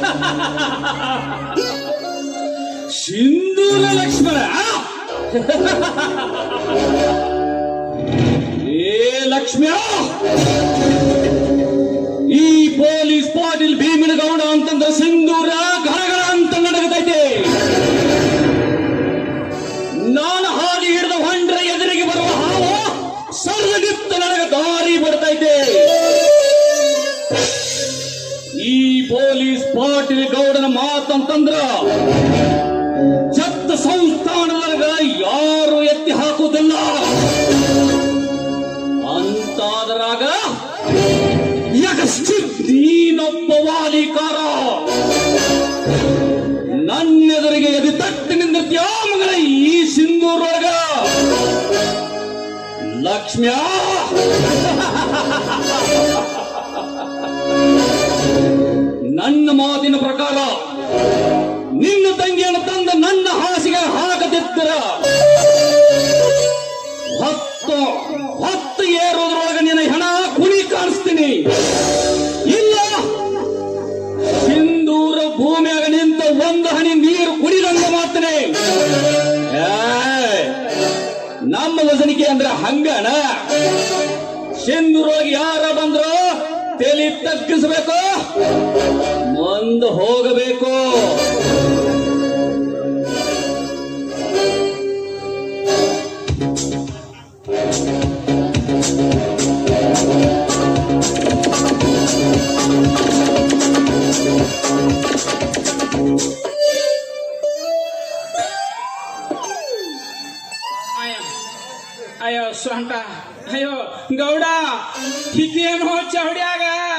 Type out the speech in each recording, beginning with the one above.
ಸಿಂಧೂರ ಲಕ್ಷ್ಮಣ ಏ ಲಕ್ಷ್ಮ್ಯ ಈ ಪೊಲೀಸ್ ಪಾಟೀಲ್ ಭೀಮನ ಗೌಡ ಅಂತಂದ್ರೆ ಸಿಂಧೂರ ಗರಗರ ಅಂತ ನಡಗತೈತೆ ನಾನು ಹಾಗೆ ಹಿಡಿದ ಹೊಂಡ್ರ ಎದುರಿಗೆ ಬರುವ ಹಾವು ಸರ್ವಗಿತ್ತ ನನಗೆ ದಾರಿ ಬರ್ತೈತೆ ಈ ಪೊಲೀಸ್ ಪಾಟೀಲ್ ಗೌಡನ ಮಾತಂತಂದ್ರ ಚತ್ತ ಸಂಸ್ಥಾನದೊಳಗ ಯಾರು ಎತ್ತಿ ಹಾಕುವುದಿಲ್ಲ ಅಂತಾದರಾಗ ಯಗಶ್ಚಿ ನೀನೊಬ್ಬ ವಾಲಿಕಾರ ನನ್ನೆದುರಿಗೆ ಎದೆ ತಟ್ಟಿ ನಿಂದಿರ್ತೀಯ ಮಗಳ ಈ ಸಿಂಧೂರೊಳಗ ಲಕ್ಷ್ಮ್ಯಾ ನನ್ನ ಮಾತಿನ ಪ್ರಕಾರ ನಿನ್ನ ತಂಗಿಯನ್ನು ತಂದ ನನ್ನ ಹಾಸಿಗೆ ಹಾಕದಿದ್ದರ ಹತ್ತು ಹತ್ತು ಏರೋದ್ರೊಳಗೆ ನಿನ್ನ ಹೆಣ ಕುಣಿ ಕಾಣಿಸ್ತೀನಿ ಇಲ್ಲ ಸಿಂಧೂರ ಭೂಮಿಯಾಗ ನಿಂತ ಒಂದು ಹನಿ ನೀರು ಕುಡಿದಂಗ ಮಾಡ್ತೇನೆ ಏಯ್, ನಮ್ಮ ವಸನಿಕೆ ಅಂದ್ರೆ ಹಂಗಣ ಸಿಂಧೂರೊಳಗೆ ಯಾರ ಬಂದ್ರು ತಲೆ ತಗ್ಗಿಸ್ಬೇಕು ಮುಂದೆ ಹೋಗಬೇಕು ಅಯ್ಯ ಅಯ್ಯೋ ಸೊಂಟ ಅಯ್ಯೋ ಗೌಡ ಇದೇನೋ ಚೌಡ್ಯಾಗ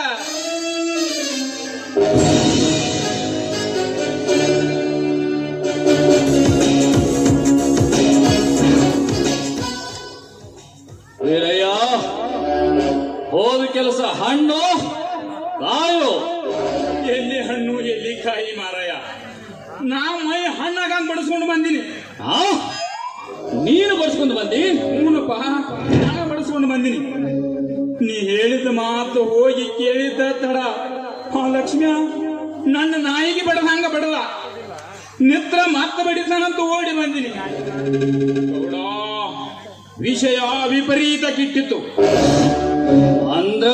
ವೀರಯ್ಯ ಹೋದ ಕೆಲಸ ಹಣ್ಣು ಕಾಯು ಎಲ್ಲಿ ಹಣ್ಣು ಎಲ್ಲಿ ಕಾಯಿ ಮಾರಾಯ ನಾ ಮೈ ಹಣ್ಣಾಗಂಗ್ ಬಡಿಸ್ಕೊಂಡು ಬಂದೀನಿ ಆ? ನೀನು ಬಡ್ಸ್ಕೊಂಡು ಬಂದಿ ಹೂನಪ್ಪ ನಾನು ಬಡಿಸ್ಕೊಂಡು ಬಂದೀನಿ ನೀ ಹೇಳಿದ ಮಾತು ಹೋಗಿ ಕೇಳಿದ್ದ ತಡ ಆ ಲಕ್ಷ್ಮಿಯ ನನ್ನ ನಾಯಿಗೆ ಬಡದಂಗ ಬಡದ ನಿತ್ರ ಮತ್ತೆ ಬಡಿತಾನಂತ ಓಡಿ ಬಂದಿನಿ ಗೌಡ, ವಿಷಯ ವಿಪರೀತ ಕಿಟ್ಟಿತ್ತು ಅಂದ್ರ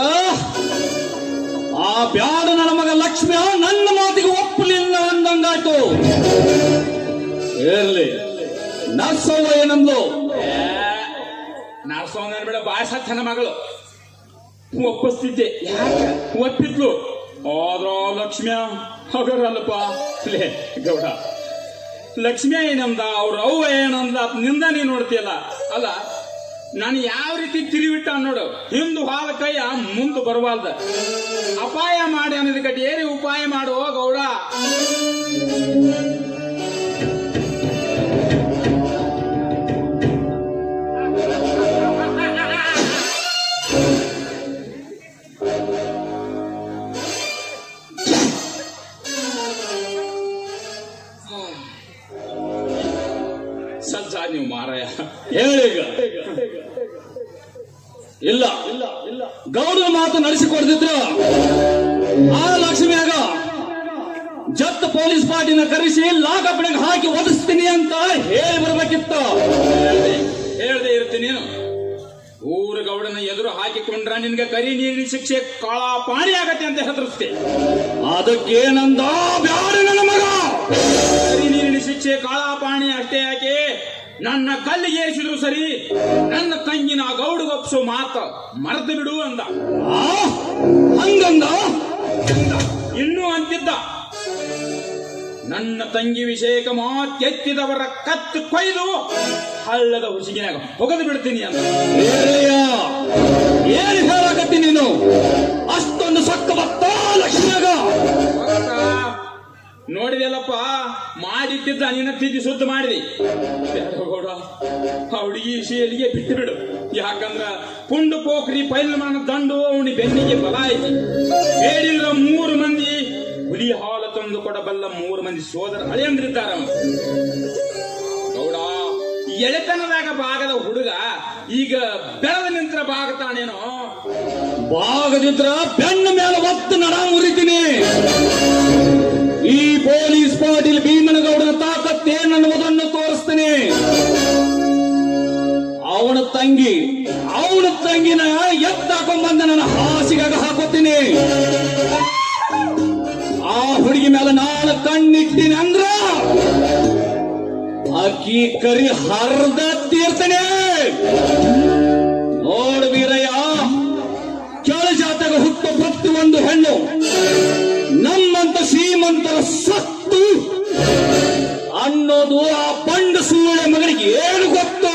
ಆ ಬ್ಯಾಡ ನನ್ನ ಮಗ ಲಕ್ಷ್ಮಿ ನನ್ನ ಮಾತಿಗೆ ಒಪ್ಪಲಿಲ್ಲ ಅಂದಂಗಾಯ್ತು ಇರ್ಲಿ ನರ್ಸವ್ವ ಏನಂದ್ಲು ನಾರ್ಸೋನ ಬೇಡ ಬಾಯ್ ಸತ್ತನ ಮಗಳು ಒಪ್ಪಿಸ್ತಿದ್ದೆ ಯಾಕೆ ಒಪ್ಪಿದ್ಲು ಆದ್ರ ಲಕ್ಷ್ಮಿಯ ಹಗರಲ್ಲಪ್ಪ ಲೇ ಗೌಡ ಲಕ್ಷ್ಮಿಯ ಏನಂದ ಅವ್ರ ಅವ್ವ ಏನಂದ ಅದ್ ನಿಂದ ನೀ ನೋಡ್ತೀಯಲ್ಲ ಅಲ್ಲ ನಾನು ಯಾವ ರೀತಿ ತಿರುವಿಟ್ಟ ನೋಡು ಹಿಂದು ಹಾಲ ಕೈಯ ಮುಂದೆ ಬರವಾಲ್ದ ಅಪಾಯ ಮಾಡಿ ಅನ್ನೋದ್ ಕಟ್ಟಿ ಏರಿ ಉಪಾಯ ಮಾಡು ಗೌಡ ಸಜ್ಜ ನೀವು ಮಾರಾಯ ಹೇಳೀಗ ಇಲ್ಲ ಇಲ್ಲ ಇಲ್ಲ ಗೌಡನ ಮಾತು ನಡೆಸಿಕೊಡ್ತಿದ್ರ ಆ ಲಕ್ಷ್ಮಿಯಾಗ ಜತ್ ಪೊಲೀಸ್ ಪಾರ್ಟಿನ ಕರೆಸಿ ಲಾಕಪ್ಪಿಗೆ ಹಾಕಿ ಒದಿಸ್ತೀನಿ ಅಂತ ಹೇಳಿ ಬರ್ಬೇಕಿತ್ತು ಹೇಳ್ದೆ ಇರ್ತೀನಿ ನೀನು ಊರ ಗೌಡನ ಎದುರು ಹಾಕಿಕೊಂಡ್ರ ನಿನ್ಗೆ ಕರಿ ನೀರಿನ ಶಿಕ್ಷೆ ಕಾಳ ಪಾಣಿ ಆಗತ್ತೆ ಅಂತ ಹೆದರಿಸ್ತೆ ಅದಕ್ಕೇನಂದ ಬ್ಯಾಡ ನನ್ನ ಮಗ ಕರಿ ನೀರಿನ ಶಿಕ್ಷೆ ಕಾಳ ಪಾಣಿ ಅಷ್ಟೇ ಯಾಕೆ ನನ್ನ ಕಲ್ಲಿಗೆ ಏರಿಸಿದ್ರು ಸರಿ ನನ್ನ ತಂಗಿನ ಗೌಡಗೊಪ್ಸೋ ಮಾತ ಮರೆತು ಬಿಡು ಅಂದ ಆ? ಹಂಗಂದ ಇನ್ನೂ ಅಂತಿದ್ದ ನನ್ನ ತಂಗಿ ವಿಷಯಕ ಮಾತೆತ್ತಿದವರ ಕತ್ತು ಕೊಯ್ದು ಹಳ್ಳದ ಹುಸಿಗಿನಾಗ ಹೊಗದು ಬಿಡ್ತೀನಿ ಅಂತ ಏರಯ್ಯ, ಏನ್ ಹೇಳಕತ್ತಿ ನೀನು ಅಷ್ಟೊಂದು ಸಕ್ಕ ಬತ್ತ ಲಕ್ಷ್ಮಿಯಾಗ ಭಗತ, ನೋಡಿದೆಲ್ಲಪ್ಪ ಮಾಡಿಟ್ಟಿದ್ದ ನಿನ್ನ ತಿದ್ದಿ ಸುದ್ದಿ ಮಾಡಿದಿ ಗೌಡ ಆ ಹುಡುಗಿ ಎಲ್ಲಿಗೆ ಬಿಟ್ಟು ಬಿಡು ಯಾಕಂದ್ರ ಪುಂಡು ಪೋಖ್ರಿ ಪೈಲ್ಮಾನ ದಂಡು ಅವನಿ ಬೆನ್ನಿಗೆ ಬಲ ಐತಿ ಹೇಳಿದ್ರ ಮೂರು ಮಂದಿ ಹುಲಿ ಹಾಲು ತಂದು ಕೊಡಬಲ್ಲ ಮೂರು ಮಂದಿ ಸೋದರ ಹಳೆಯಂದ್ರಿದ್ದಾರ ಗೌಡ ಎಳೆತನದಾಗ ಭಾಗದ ಹುಡುಗ ಈಗ ಬೆಳೆದ ನಿಂತ್ರ ಭಾಗತಾನೇನೋ ಭಾಗದಿದ್ರ ಬೆನ್ನ ಮೇಲೆ ಒತ್ತು ನಡ ಉರಿತೀನಿ ಈ ಪೊಲೀಸ್ ಪಾಟೀಲ್ ಭೀಮನಗೌಡನ ತಾಕತ್ತೇನನ್ನುವುದನ್ನು ತೋರಿಸ್ತೇನೆ ಅವನ ತಂಗಿ ಅವನ ತಂಗಿನ ಎತ್ತಾಕೊಂಡ್ಬಂದ ನನ್ನ ಹಾಸಿಗಾಗ ಹಾಕೋತೀನಿ ಆ ಹುಡುಗಿ ಮೇಲೆ ನಾನು ಕಣ್ಣಿಟ್ಟಿನಿ ಅಂದ್ರ ಅಕ್ಕಿ ಕರಿ ಹರ್ದ ತೀರ್ತನೆ ನೋಡು ವೀರಯ್ಯ ಕೆಳ ಜಾತಕ ಹುಟ್ಟು ಪ್ರತಿ ಒಂದು ಹೆಣ್ಣು ನಮ್ಮಂತ ಶ್ರೀಮಂತರ ಸತ್ತು ಅನ್ನೋದು ಆ ಬಂಡ ಸೂಳೆ ಮಗನಿಗೆ ಏನು ಗೊತ್ತು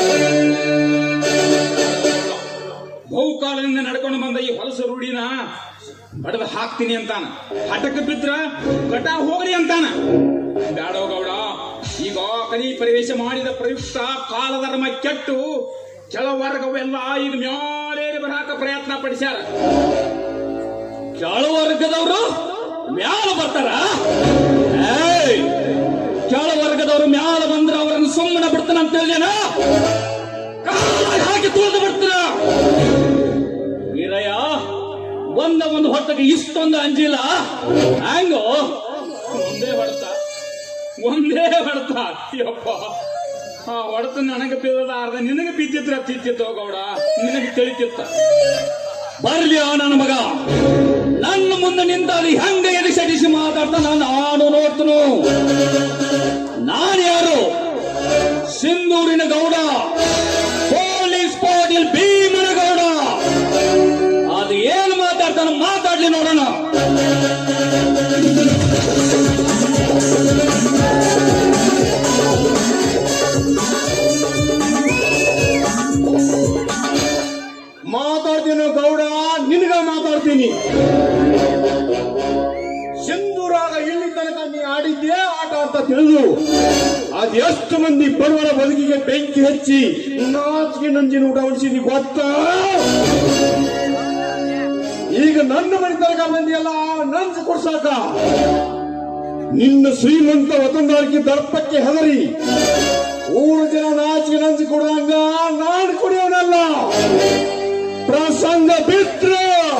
ಬಹುಕಾಲದಿಂದ ನಡ್ಕೊಂಡು ಬಂದ ಈ ಹೊಲಸು ರೂಢಿನ ಬಡದ ಹಾಕ್ತೀನಿ ಅಂತಾನ ಹಠಕ್ಕೆ ಬಿದ್ರ ಕಟ ಹೋಗ್ರಿ ಅಂತಾನ ಬ್ಯಾಡೋ ಗೌಡ ಈಗ ಕಲಿ ಪ್ರವೇಶ ಮಾಡಿದ ಪ್ರಯುಕ್ತ ಕಾಲಧರ್ಮ ಕೆಟ್ಟು ಕೆಳ ವರ್ಗವೆಲ್ಲ ಈಗ ಮ್ಯಾಲೇರಿ ಬರಾಕ ಪ್ರಯತ್ನ ಪಡಿಸ್ಯಾರ ಕೆಳವರ್ಗದವರು ಮ್ಯಾಲ ಬರ್ತಾರ ಏಯ್! ಕೆಳವರ್ಗದವರು ಮ್ಯಾಲ ಬಂದ್ರೆ ಅವರನ್ನು ಸುಮ್ಮನೆ ಬಿಡ್ತಾನ ಅಂತ ಹೇಳಿದೇನ ಹಾಕಿ ತುಳಿದು ಬಿಡ್ತಾರ ವೀರಯ್ಯ ಒಂದ ಒಂದು ಹೊಟ್ಟಕ್ಕೆ ಇಷ್ಟೊಂದು ಅಂಜಿಲ್ಲ ಹ್ಯಾಂಗೋ ಒಂದೇ ಹೊಡೆತ ಒಂದೇ ಹೊಡೆತ ಯಪ್ಪ ಆ ಹೊಡೆತ ನನಗೆ ಬಿದ್ದದ ಅರ್ಧ ನಿನಗೆ ಬಿದ್ದಿದ್ರ ತಿತ್ತಿತ್ತೋ ಗೌಡ ನಿನಗೆ ತಿಳಿತಿತ್ತ ಬರ್ಲಿ ಆ ನನ್ನ ಮಗ ನನ್ನ ಮುಂದೆ ನಿಂತ ಅಲ್ಲಿ ಹೆಂಗ ಎಡಿಸಡಿಸಿ ಮಾತಾಡ್ತಾನ ನಾನು ನೋಡ್ತನು ನಾನು ಯಾರು ಸಿಂಧೂರಿನ ಗೌಡ ಪೊಲೀಸ್ ಪಾಟೀಲ್ ಭೀಮನ ಗೌಡ ಅದು ಏನು ಮಾತಾಡ್ತಾನ ಮಾತಾಡ್ಲಿ ನೋಡೋಣ ಮಾತಾಡ್ತೀನಿ ಗೌಡ ನಿನಗ ಮಾತಾಡ್ತೀನಿ ಸಿಂಧೂರಾಗ ಇಲ್ಲಿ ತನಕ ನೀ ಆಡಿದ್ದೇ ಆಟ ಅಂತ ತಿಳಿದು ಅದೆಷ್ಟು ಮಂದಿ ಬಡವರ ಬದುಕಿಗೆ ಬೆಂಕಿ ಹಚ್ಚಿ ನಾಚಿಗೆ ನಂಜಿನ ಊಟ ಉಳಿಸಿದಿ ಗೊತ್ತಾ ಈಗ ನನ್ನ ಮನೆ ತನಕ ಬಂದಿಯಲ್ಲ ನಂಜು ಕೊಡ್ಸಾಕ ನಿನ್ನ ಶ್ರೀಮಂತ ವತಂದಾರಿಕೆ ದರ್ಪಕ್ಕೆ ಹೆದರಿ ಊರು ಜನ ನಾಚಿಗೆ ನಂಜಿ ಕೊಡುವಂಗ ನಾನು ಕುಡಿಯೋನಲ್ಲ ಪ್ರಸಂಗ ಬಿಟ್ರು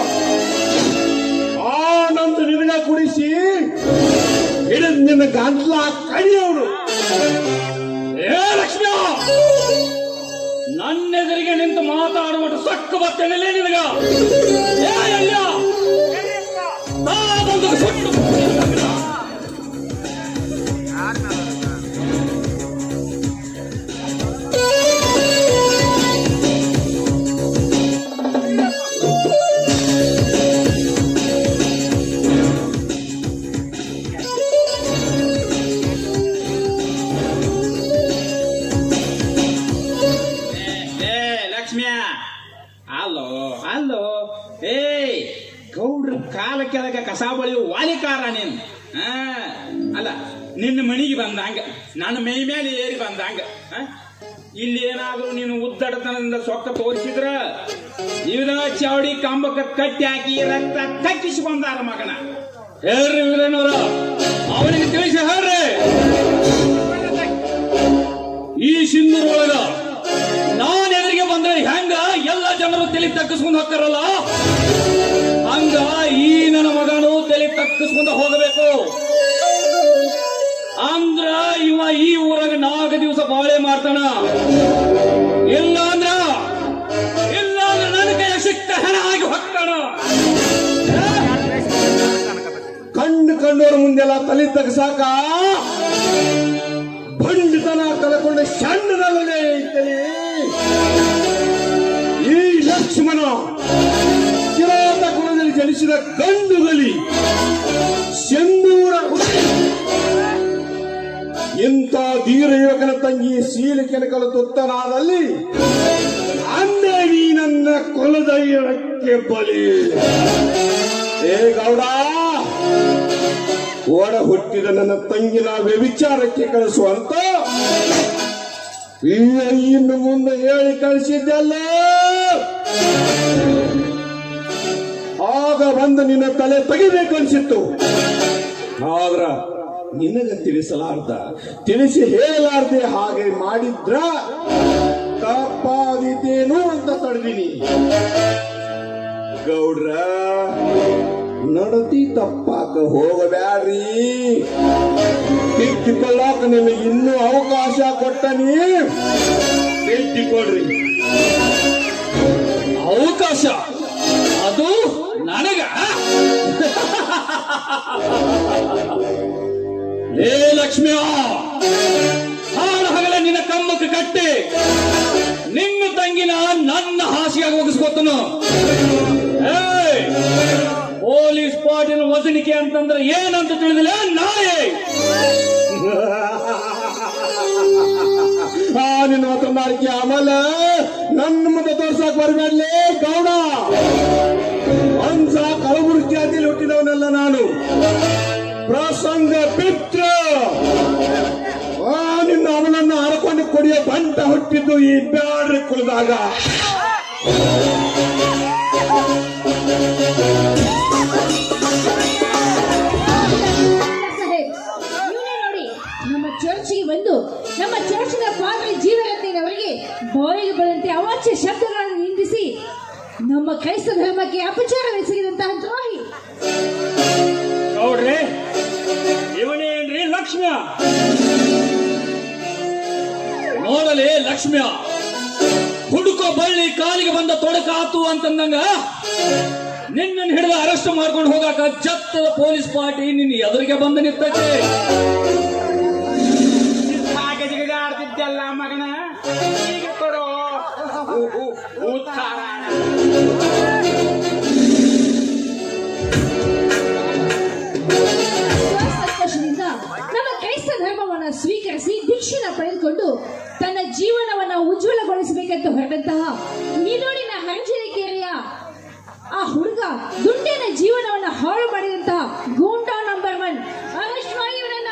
ಆನಂದ ನಿನಗ ಕುಡಿಸಿ ಹಿಡಿದ್ ನಿನ್ನ ಗಂಟ್ಲ ಕಡಿಯೋರು ಏ ಲಕ್ಷ್ಮಿ ನನ್ನೆದುರಿಗೆ ನಿಂತು ಮಾತಾಡುವ ಸಕ್ಕ ಬರ್ತೇನೆ ನಿನಗ ಏ ಅಲ್ಲ ನಾ ಬಂದು ಸುಟ್ಟು ಏ ಲಕ್ಷ್ಮಿಯ ಅಲ್ಲೋ ಅಲ್ಲೋ ಏ ಗೌಡ್ರ ಕಾಲ ಕೆಳಗ ಕಸ ಬಳಿಯು ವಾಲಿಕಾರ ನೀನು ಆ, ಅಲ್ಲ ನಿನ್ನ ಮಣಿಗೆ ಬಂದಂಗ ನನ್ನ ಮೈ ಮೇಲೆ ಏರಿ ಬಂದಂಗ ಆ? ಇಲ್ಲಿ ಏನಾದ್ರೂ ನೀನು ಉದ್ದಡತನದಿಂದ ಸೊಕ್ಕ ತೋರಿಸಿದ್ರ ಇವಿದ ಚಾವಡಿ ಕಂಬಕ್ಕೆ ಕಟ್ಟಿ ಹಾಕಿ ರಕ್ತ ಕಕ್ಕಿಸಿ ಬಂದಾರ ಮಗನ ಹೇಳ್ರಿ ವೀರಣ್ಣವರ ಅವನಿಗೆ ತಿಳಿಸಿ ಹೇಳ್ರಿ ಈ ಸಿಂಧೂರ್ ಒಳಗ ನಾನ್ ಎದುರಿಗೆ ಬಂದ್ರೆ ಹೆಂಗ ಎಲ್ಲ ಜನರು ತಲೆ ತಗ್ಗಿಸ್ಕೊಂಡು ಹೋಗ್ತಾರಲ್ಲ ಹಂಗ ಈ ನನ್ನ ಮಗನು ತಲೆ ತಗ್ಗಿಸ್ಕೊಂಡು ಹೋಗಬೇಕು ಅಂದ್ರ ಇವ ಈ ಊರಾಗ ನಾಲ್ಕು ದಿವಸ ಬಾಳೆ ಮಾಡ್ತಾನ ಇಲ್ಲ ಅಂದ್ರ ಇಲ್ಲ ಅಂದ್ರ ನನ್ನ ಕೈ ಸಿಕ್ಕ ಹೆಣ ಆಗಿ ಹೋಗ್ತಾನ ಕಣ್ಣು ಕಂಡೋರ ಮುಂದೆಲ್ಲ ತಲೆ ತಗಸಾಕ ಬಂಡತನ ಕಳ್ಕೊಂಡ ಸಣ್ಣದಲ್ಲೇ ಐತಲಿ ಈ ಲಕ್ಷ್ಮಣ ಕಿರಾತ ಕುಲದಲ್ಲಿ ಜನಿಸಿದ ಗಂಡುಗಲಿ ಸಿಂಧೂರ ಹುಡುಗಿ. ಇಂಥ ಧೀರ ಯುವಕನ ತಂಗಿ ಶೀಲ ಕೆನಕಲು ತುತ್ತನಾದಲ್ಲಿ ಅಂದೇ ನೀ ನನ್ನ ಕುಲದ ಇರಕ್ಕೆ ಬಲಿ ಏ ಗೌಡ ಒಡ ಹುಟ್ಟಿದ ನನ್ನ ತಂಗಿನ ವ್ಯವಿಚಾರಕ್ಕೆ ಕಳಿಸುವಂತ ಇನ್ನು ಮುಂದೆ ಹೇಳಿ ಕಳಿಸಿದ್ದಲ್ಲ ಆಗ ಬಂದು ನಿನ್ನ ತಲೆ ತೆಗಿಬೇಕು ಅನ್ಸಿತ್ತು ಆದ್ರ ನಿನಗ ತಿಳಿಸಲಾರ್ದ ತಿಳಿಸಿ ಹೇಳಲಾರ್ದೆ ಹಾಗೆ ಮಾಡಿದ್ರ ತಪ್ಪಾದಿದ್ದೇನು ಅಂತ ತಡೆದಿನಿ ಗೌಡ್ರ ನಡತಿ ತಪ್ಪಾಕ ಹೋಗಬ್ಯಾಡ್ರಿ ತಿದ್ದಿಕೊಳ್ಳಾಕ ನಿಮಗೆ ಇನ್ನೂ ಅವಕಾಶ ಕೊಟ್ಟನಿ ತಿದ್ದಿಕೊಳ್ರಿ ಅವಕಾಶ ಅದು ನನಗ ಲೇ ಲಕ್ಷ್ಮಿಯ ಹಾಡು ಹಗಲ ನಿನ್ನ ಕಮ್ಮಕ್ಕೆ ಕಟ್ಟಿ ನಿನ್ನ ತಂಗಿನ ನನ್ನ ಹಾಸಿಗೆ ಹೋಗಿಸ್ಕೊತನು ಏಯ್! ಪೊಲೀಸ್ ಪಾಟಿನ ವಸಣಿಕೆ ಅಂತಂದ್ರೆ ಏನಂತ ತಿಳಿದಿಲ್ಲ ನಾಳೆ ಆ ನಿನ್ನ ಮಾತನಾಡಿಕೆ ಆಮೇಲೆ ನನ್ನ ಮುಂದೆ ತೋರ್ಸಕ್ ಬರ್ಬೇಡ್ಲೇ ಗೌಡ ಅಂಸ ಕಲಬುರಗಿ ಜಾತಿಯಲ್ಲಿ ಹುಟ್ಟಿದವನಲ್ಲ ನಾನು ಪ್ರಸಂಗ ಪಿತ್ರ ಆ ನಿನ್ನ ಅವನನ್ನು ಹರಕೊಂಡು ಕೊಡಿಯೋ ಬಂಟ ಹುಟ್ಟಿದ್ದು ಈ ಬ್ಯಾಡ್ರಿ ಕುಳಿದಾಗ ಸಾಹೇಬ್, ಇವ್ನೇ ನೋಡಿ ನಮ್ಮ ಚರ್ಚಿಗೆ ಬಂದು ನಮ್ಮ ಚರ್ಚಿನ ಪಾದ್ರಿ ಜೀವರತ್ನವರಿಗೆ ಬಾಯಿಗೆ ಬಂದಂತೆ ಅವಾಚ್ಯ ಶಬ್ದಗಳನ್ನು ನಿಂದಿಸಿ ನಮ್ಮ ಕ್ರೈಸ್ತ ಧರ್ಮಕ್ಕೆ ಅಪಚಾರವೆಸಗಿದಂತಹ ದ್ರೋಹಿ ನೋಡ್ರಿ ಇವನೇನ್ರಿ ಲಕ್ಷ್ಮ್ಯ ನೋಡಲಿ ಲಕ್ಷ್ಮ್ಯ ಹುಡುಕೋ ಬಳ್ಳಿ ಕಾಲಿಗೆ ಬಂದ ತೊಡಕಾತು ಅಂತಂದಂಗ ನಿನ್ನನ್ನು ಹಿಡಿದು ಅರೆಸ್ಟ್ ಮಾಡ್ಕೊಂಡು ಹೋಗಾಕ ಜತ್ತದ ಪೊಲೀಸ್ ಪಾರ್ಟಿ ನಿನ್ನ ಎದುರಿಗೆ ಬಂದು ನಿಂತೈತೆ ಹಾಗೆ ಜಿಗಿದಾಡ್ತಿದ್ದಲ್ಲ ಮಗನ ಈಗ ಕೊಡು ಉ- ಉ- ಉತ್ತರ ಸಂತೋಷದಿಂದ ನಮ್ಮ ಕ್ರೈಸ್ತ ಧರ್ಮವನ್ನ ಸ್ವೀಕರಿಸಿ ದೀಕ್ಷೆನ ಪಡೆದುಕೊಂಡು ತನ್ನ ಜೀವನವನ್ನ ಉಜ್ವಲಗೊಳಿಸಬೇಕಂತ ಹೊರಟಂತಹ ನಿರೋಡಿನ ಹಂಚಿನಕೆರೆಯ ಆ ಹುಡುಗ ದುಂಡಿನ ಜೀವನವನ್ನ ಹಾಳು ಮಾಡಿದಂತಹ ಗೂಂಡಾ ನಂಬರ್ ಒನ್ ಅರೆಸ್ಟ್ ಮಾಡಿ ಇವರನ್ನ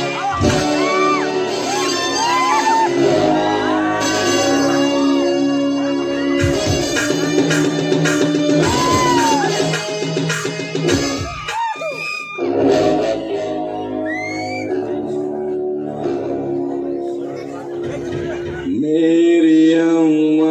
ಮೇರಿಯಮ್ಮ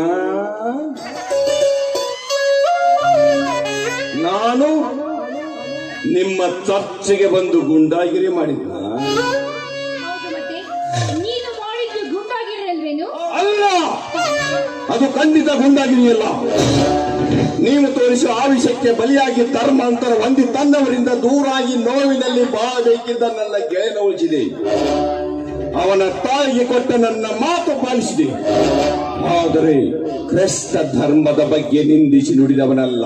ನಾನು ನಿಮ್ಮ ಚರ್ಚೆಗೆ ಬಂದು ಗುಂಡಾಗಿರಿ ಮಾಡಿದ್ದ ಹೌದು ಮತ್ತೆ ನೀನು ಮಾಡಿದ್ದು ಗುಂಡಾಗಿರಿ ಅಲ್ವೇನು ಅಲ್ಲ ಅದು ಖಂಡಿತ ಗುಂಡಾಗಿರಿಯಲ್ಲ ನೀವು ತೋರಿಸುವ ಆವಿಷಕ್ಕೆ ಬಲಿಯಾಗಿ ಧರ್ಮಾಂತರ ಹೊಂದಿ ತನ್ನವರಿಂದ ದೂರಾಗಿ ನೋವಿನಲ್ಲಿ ಬಾಳಬೇಕಿದ್ದ ನನ್ನ ಗೆಳೆಯನ ಉಳಿಸಿದೆ ಅವನ ತಾಯಿಗೆ ಕೊಟ್ಟ ನನ್ನ ಮಾತು ಪಾಲಿಸಿದೆ ಆದರೆ ಕ್ರೈಸ್ತ ಧರ್ಮದ ಬಗ್ಗೆ ನಿಂದಿಸಿ ನುಡಿದವನಲ್ಲ